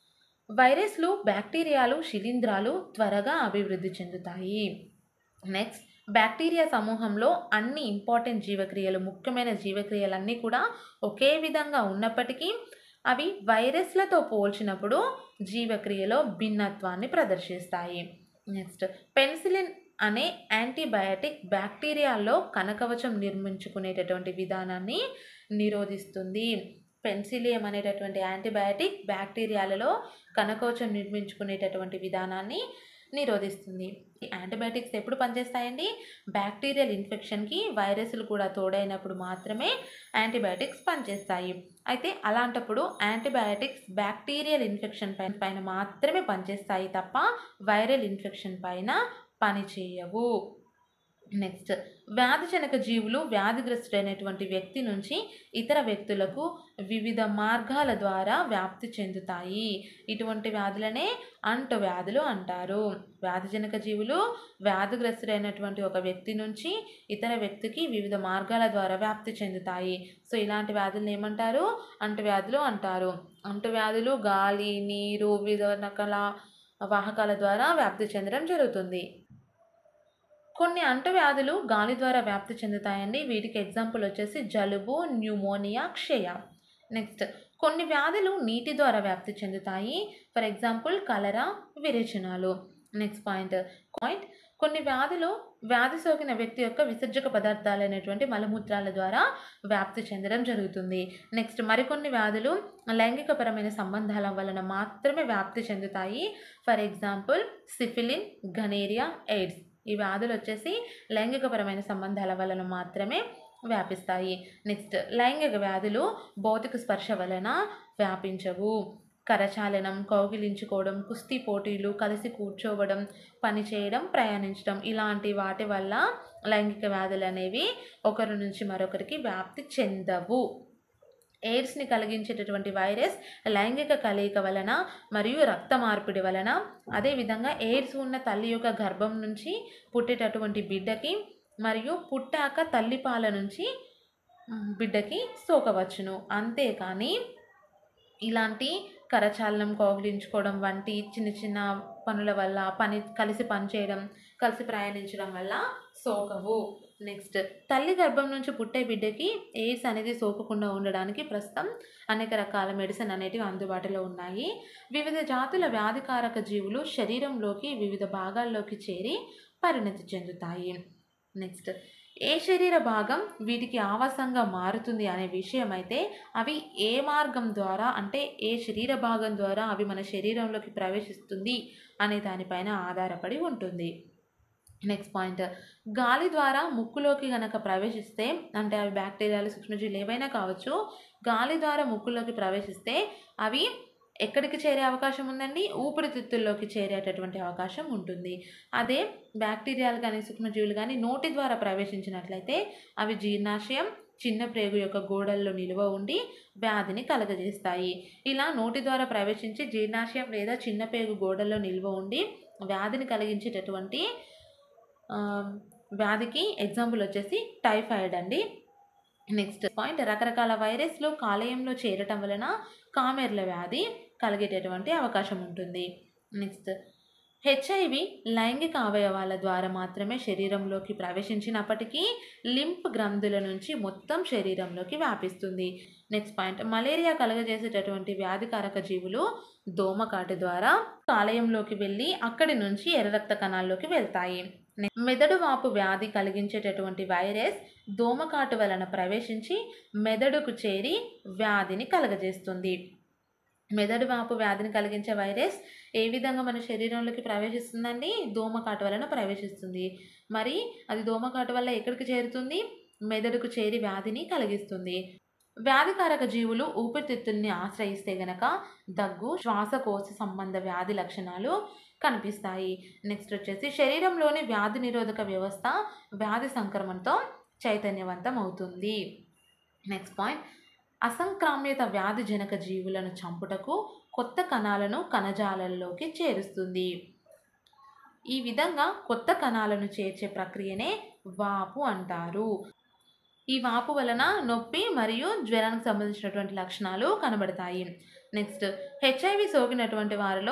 వైరస్లు బ్యాక్టీరియాలు శిలీంధ్రాలు త్వరగా అభివృద్ధి చెందుతాయి నెక్స్ట్ బ్యాక్టీరియా సమూహంలో అన్ని ఇంపార్టెంట్ జీవక్రియలు ముఖ్యమైన జీవక్రియలన్నీ కూడా ఒకే విధంగా ఉన్నప్పటికీ అవి వైరస్లతో పోల్చినప్పుడు జీవక్రియలో భిన్నత్వాన్ని ప్రదర్శిస్తాయి నెక్స్ట్ పెన్సిలిన్ అనే యాంటీబయాటిక్ బ్యాక్టీరియాల్లో కనకవచం నిర్మించుకునేటటువంటి విధానాన్ని నిరోధిస్తుంది పెన్సిలియం అనేటటువంటి యాంటీబయాటిక్ బ్యాక్టీరియాలలో కనకవచం నిర్మించుకునేటటువంటి విధానాన్ని నిరోధిస్తుంది ఈ యాంటీబయాటిక్స్ ఎప్పుడు పనిచేస్తాయండి బ్యాక్టీరియల్ ఇన్ఫెక్షన్కి వైరస్లు కూడా తోడైనప్పుడు మాత్రమే యాంటీబయాటిక్స్ పనిచేస్తాయి అయితే అలాంటప్పుడు యాంటీబయాటిక్స్ బ్యాక్టీరియల్ ఇన్ఫెక్షన్ పైన పైన మాత్రమే పనిచేస్తాయి తప్ప వైరల్ ఇన్ఫెక్షన్ పైన పనిచేయవు నెక్స్ట్ వ్యాధిజనక జీవులు వ్యాధిగ్రస్తుడైనటువంటి వ్యక్తి నుంచి ఇతర వ్యక్తులకు వివిధ మార్గాల ద్వారా వ్యాప్తి చెందుతాయి ఇటువంటి వ్యాధులనే అంటు వ్యాధులు అంటారు వ్యాధిజనక జీవులు వ్యాధిగ్రస్తుడైనటువంటి ఒక వ్యక్తి నుంచి ఇతర వ్యక్తికి వివిధ మార్గాల ద్వారా వ్యాప్తి చెందుతాయి సో ఇలాంటి వ్యాధులను ఏమంటారు అంటు వ్యాధులు అంటారు అంటు వ్యాధులు గాలి నీరు వివిధ రకాల వాహకాల ద్వారా వ్యాప్తి చెందడం జరుగుతుంది కొన్ని అంటువ్యాధులు గాలి ద్వారా వ్యాప్తి చెందుతాయండి వీటికి ఎగ్జాంపుల్ వచ్చేసి జలుబు న్యూమోనియా క్షయ నెక్స్ట్ కొన్ని వ్యాధులు నీటి ద్వారా వ్యాప్తి చెందుతాయి ఫర్ ఎగ్జాంపుల్ కలరా విరేచనాలు నెక్స్ట్ పాయింట్ పాయింట్ కొన్ని వ్యాధులు వ్యాధి సోకిన వ్యక్తి యొక్క విసర్జక పదార్థాలు అనేటువంటి మలమూత్రాల ద్వారా వ్యాప్తి చెందడం జరుగుతుంది నెక్స్ట్ మరికొన్ని వ్యాధులు లైంగికపరమైన సంబంధాల వలన మాత్రమే వ్యాప్తి చెందుతాయి for example syphilis gonorrhoea AIDS ఈ వ్యాధులు వచ్చేసి లైంగికపరమైన సంబంధాల వలన మాత్రమే వ్యాపిస్తాయి నెక్స్ట్ లైంగిక వ్యాధులు భౌతిక స్పర్శ వలన వ్యాపించవు కరచాలనం కౌగిలించుకోవడం కుస్తీ పోటీలు కలిసి కూర్చోవడం పని చేయడం ప్రయాణించడం ఇలాంటి వాటి వల్ల లైంగిక వ్యాధులు అనేవి ఒకరి నుంచి మరొకరికి వ్యాప్తి చెందవు ఎయిడ్స్ని కలిగించేటటువంటి వైరస్ లైంగిక కలయిక వలన మరియు రక్త మార్పిడి వలన అదేవిధంగా ఎయిడ్స్ ఉన్న తల్లి యొక్క గర్భం నుంచి పుట్టేటటువంటి బిడ్డకి మరియు పుట్టాక తల్లిపాల నుంచి మ్, బిడ్డకి సోకవచ్చును అంతేకాని ఇలాంటి కరచాలనం కౌగిలించుకోవడం వంటి చిన్న చిన్న పనుల వల్ల పని కలిసి పనిచేయడం కలిసి ప్రయాణించడం వల్ల సోకవు నెక్స్ట్ తల్లి గర్భం నుంచి పుట్టే బిడ్డకి ఎయిడ్స్ అనేది సోకకుండా ఉండడానికి ప్రస్తుతం అనేక రకాల మెడిసిన్ అనేటివి అందుబాటులో ఉన్నాయి వివిధ జాతుల వ్యాధికారక జీవులు శరీరంలోకి వివిధ భాగాల్లోకి చేరి పరిణతి చెందుతాయి నెక్స్ట్ ఏ శరీర భాగం వీటికి ఆవాసంగా మారుతుంది అనే విషయం అయితే అవి ఏ మార్గం ద్వారా అంటే ఏ శరీర భాగం ద్వారా అవి మన శరీరంలోకి ప్రవేశిస్తుంది అనే దానిపైన ఆధారపడి ఉంటుంది నెక్స్ట్ పాయింట్ గాలి ద్వారా ముక్కులోకి గనక ప్రవేశిస్తే అంటే అవి బ్యాక్టీరియాలు సూక్ష్మజీవులు ఏవైనా కావచ్చు గాలి ద్వారా ముక్కులోకి ప్రవేశిస్తే అవి ఎక్కడికి చేరే అవకాశం ఉందండి ఊపిరితిత్తుల్లోకి చేరేటటువంటి అవకాశం ఉంటుంది అదే బ్యాక్టీరియాలు కానీ సూక్ష్మజీవులు కానీ నోటి ద్వారా ప్రవేశించినట్లయితే అవి జీర్ణాశయం చిన్న ప్రేగు యొక్క గోడల్లో నిలువ ఉండి వ్యాధిని కలగజేస్తాయి ఇలా నోటి ద్వారా ప్రవేశించి జీర్ణాశయం లేదా చిన్న పేగు గోడల్లో నిల్వ ఉండి వ్యాధిని కలిగించేటటువంటి ఆ, వ్యాధికి ఎగ్జాంపుల్ వచ్చేసి టైఫాయిడ్ అండి నెక్స్ట్ పాయింట్ రకరకాల వైరస్లు కాలేయంలో చేరటం వలన కామెర్ల వ్యాధి కలిగేటటువంటి అవకాశం ఉంటుంది నెక్స్ట్ హెచ్ఐవి లైంగిక అవయవాల ద్వారా మాత్రమే శరీరంలోకి ప్రవేశించినప్పటికీ లింప్ గ్రంథుల నుంచి మొత్తం శరీరంలోకి వ్యాపిస్తుంది నెక్స్ట్ పాయింట్ మలేరియా కలుగజేసేటటువంటి వ్యాధికారక జీవులు దోమకాటు ద్వారా కాలేయంలోకి వెళ్ళి అక్కడి నుంచి ఎర్ర రక్త కణాల్లోకి వెళ్తాయి నెక్స్ట్ మెదడు వాపు వ్యాధి కలిగించేటటువంటి వైరస్ దోమకాటు వలన ప్రవేశించి మెదడుకు చేరి వ్యాధిని కలగజేస్తుంది మెదడు వాపు వ్యాధిని కలిగించే వైరస్ ఏ విధంగా మన శరీరంలోకి ప్రవేశిస్తుందండి దోమకాటు వలన ప్రవేశిస్తుంది మరి అది దోమకాటు వల్ల ఎక్కడికి చేరుతుంది మెదడుకు చేరి వ్యాధిని కలిగిస్తుంది వ్యాధికారక జీవులు ఊపిరితిత్తుల్ని ఆశ్రయిస్తే గనక దగ్గు శ్వాసకోశ సంబంధ వ్యాధి లక్షణాలు కనిపిస్తాయి నెక్స్ట్ వచ్చేసి శరీరంలోని వ్యాధి నిరోధక వ్యవస్థ వ్యాధి సంక్రమణతో చైతన్యవంతం అవుతుంది నెక్స్ట్ పాయింట్ అసంక్రామ్యత వ్యాధి జనక జీవులను చంపుటకు కొత్త కణాలను కణజాలంలోకి చేరుస్తుంది ఈ విధంగా కొత్త కణాలను చేర్చే ప్రక్రియనే వాపు అంటారు ఈ వాపు వలన నొప్పి మరియు జ్వరానికి సంబంధించినటువంటి లక్షణాలు కనబడతాయి నెక్స్ట్ హెచ్ఐవి సోకినటువంటి వారిలో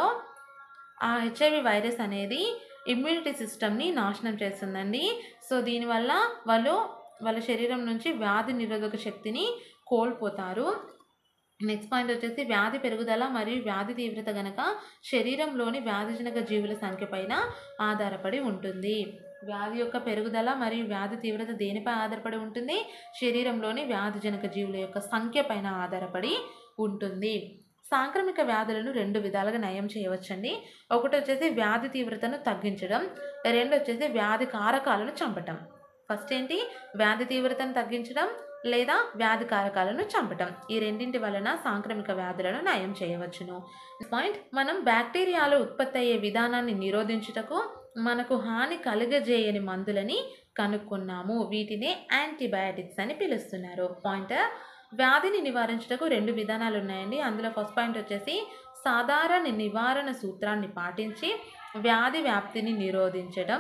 ఆ హెచ్ఐవి వైరస్ అనేది ఇమ్యూనిటీ సిస్టమ్ని నాశనం చేస్తుందండి సో దీనివల్ల వాళ్ళు వాళ్ళ శరీరం నుంచి వ్యాధి నిరోధక శక్తిని కోల్పోతారు నెక్స్ట్ పాయింట్ వచ్చేసి వ్యాధి పెరుగుదల మరియు వ్యాధి తీవ్రత గనక శరీరంలోని వ్యాధిజనక జీవుల సంఖ్య పైన ఆధారపడి ఉంటుంది వ్యాధి యొక్క పెరుగుదల మరియు వ్యాధి తీవ్రత దేనిపై ఆధారపడి ఉంటుంది శరీరంలోని వ్యాధిజనక జీవుల యొక్క సంఖ్య పైన ఆధారపడి ఉంటుంది సాంక్రమిక వ్యాధులను రెండు విధాలుగా నయం చేయవచ్చండి ఒకటి వచ్చేసి వ్యాధి తీవ్రతను తగ్గించడం రెండు వచ్చేసి వ్యాధి కారకాలను చంపటం ఫస్ట్ ఏంటి వ్యాధి తీవ్రతను తగ్గించడం లేదా వ్యాధి కారకాలను చంపటం ఈ రెండింటి వలన సాంక్రమిక వ్యాధులను నయం చేయవచ్చును పాయింట్ మనం బ్యాక్టీరియాలు ఉత్పత్తి అయ్యే విధానాన్ని నిరోధించుటకు మనకు హాని కలుగజేయని మందులని కనుక్కున్నాము వీటినే యాంటీబయాటిక్స్ అని పిలుస్తున్నారు పాయింట్ వ్యాధిని నివారించుటకు రెండు విధానాలు ఉన్నాయండి అందులో ఫస్ట్ పాయింట్ వచ్చేసి సాధారణ నివారణ సూత్రాన్ని పాటించి వ్యాధి వ్యాప్తిని నిరోధించడం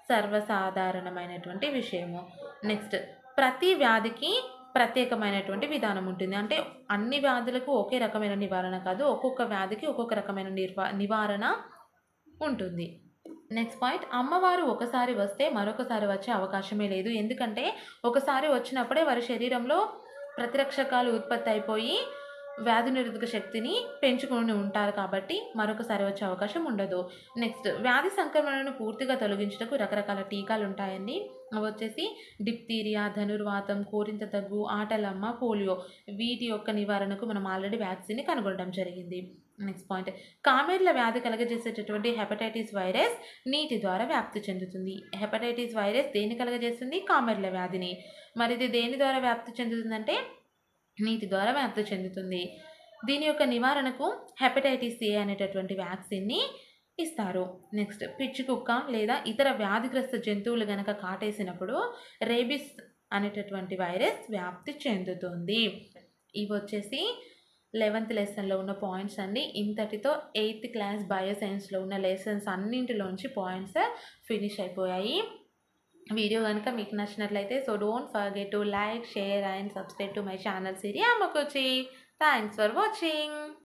సర్వసాధారణమైనటువంటి విషయము నెక్స్ట్ ప్రతి వ్యాధికి ప్రత్యేకమైనటువంటి విధానం ఉంటుంది అంటే అన్ని వ్యాధులకు ఒకే రకమైన నివారణ కాదు ఒక్కొక్క వ్యాధికి ఒక్కొక్క రకమైన నిర్వా నివారణ ఉంటుంది నెక్స్ట్ పాయింట్ అమ్మవారు ఒకసారి వస్తే మరొకసారి వచ్చే అవకాశమే లేదు ఎందుకంటే ఒకసారి వచ్చినప్పుడే వారి శరీరంలో ప్రతిరక్షకాలు ఉత్పత్తి అయిపోయి వ్యాధి నిరోధక శక్తిని పెంచుకొని ఉంటారు కాబట్టి మరొకసారి వచ్చే అవకాశం ఉండదు నెక్స్ట్ వ్యాధి సంక్రమణను పూర్తిగా తొలగించుటకు రకరకాల టీకాలు ఉంటాయండి అవి వచ్చేసి డిప్తీరియా ధనుర్వాతం కోరింత దగ్గు ఆటలమ్మ పోలియో వీటి యొక్క నివారణకు మనం ఆల్రెడీ వ్యాక్సిన్ని కనుగొనడం జరిగింది నెక్స్ట్ పాయింట్ కామెర్ల వ్యాధి కలగజేసేటటువంటి హెపటైటిస్ వైరస్ నీటి ద్వారా వ్యాప్తి చెందుతుంది హెపటైటిస్ వైరస్ దేన్ని కలగజేస్తుంది కామెర్ల వ్యాధిని మరి ఇది దేని ద్వారా వ్యాప్తి చెందుతుందంటే నీటి ద్వారా వ్యాప్తి చెందుతుంది దీని యొక్క నివారణకు హెపటైటిస్ ఏ అనేటటువంటి వ్యాక్సిన్ని ఇస్తారు నెక్స్ట్ పిచ్చి కుక్క లేదా ఇతర వ్యాధిగ్రస్త జంతువులు గనక కాటేసినప్పుడు రేబిస్ అనేటటువంటి వైరస్ వ్యాప్తి చెందుతుంది ఇవి వచ్చేసి లెవెంత్ లెసన్లో ఉన్న పాయింట్స్ అండి ఇంతటితో ఎయిత్ క్లాస్ బయోసైన్స్లో ఉన్న లెసన్స్ అన్నింటిలోంచి పాయింట్స్ ఫినిష్ అయిపోయాయి వీడియో కనుక మీకు నచ్చినట్లయితే so don't forget to like share and subscribe to my channel Siri అమ్మకొచ్చి థ్యాంక్స్ ఫర్ వాచింగ్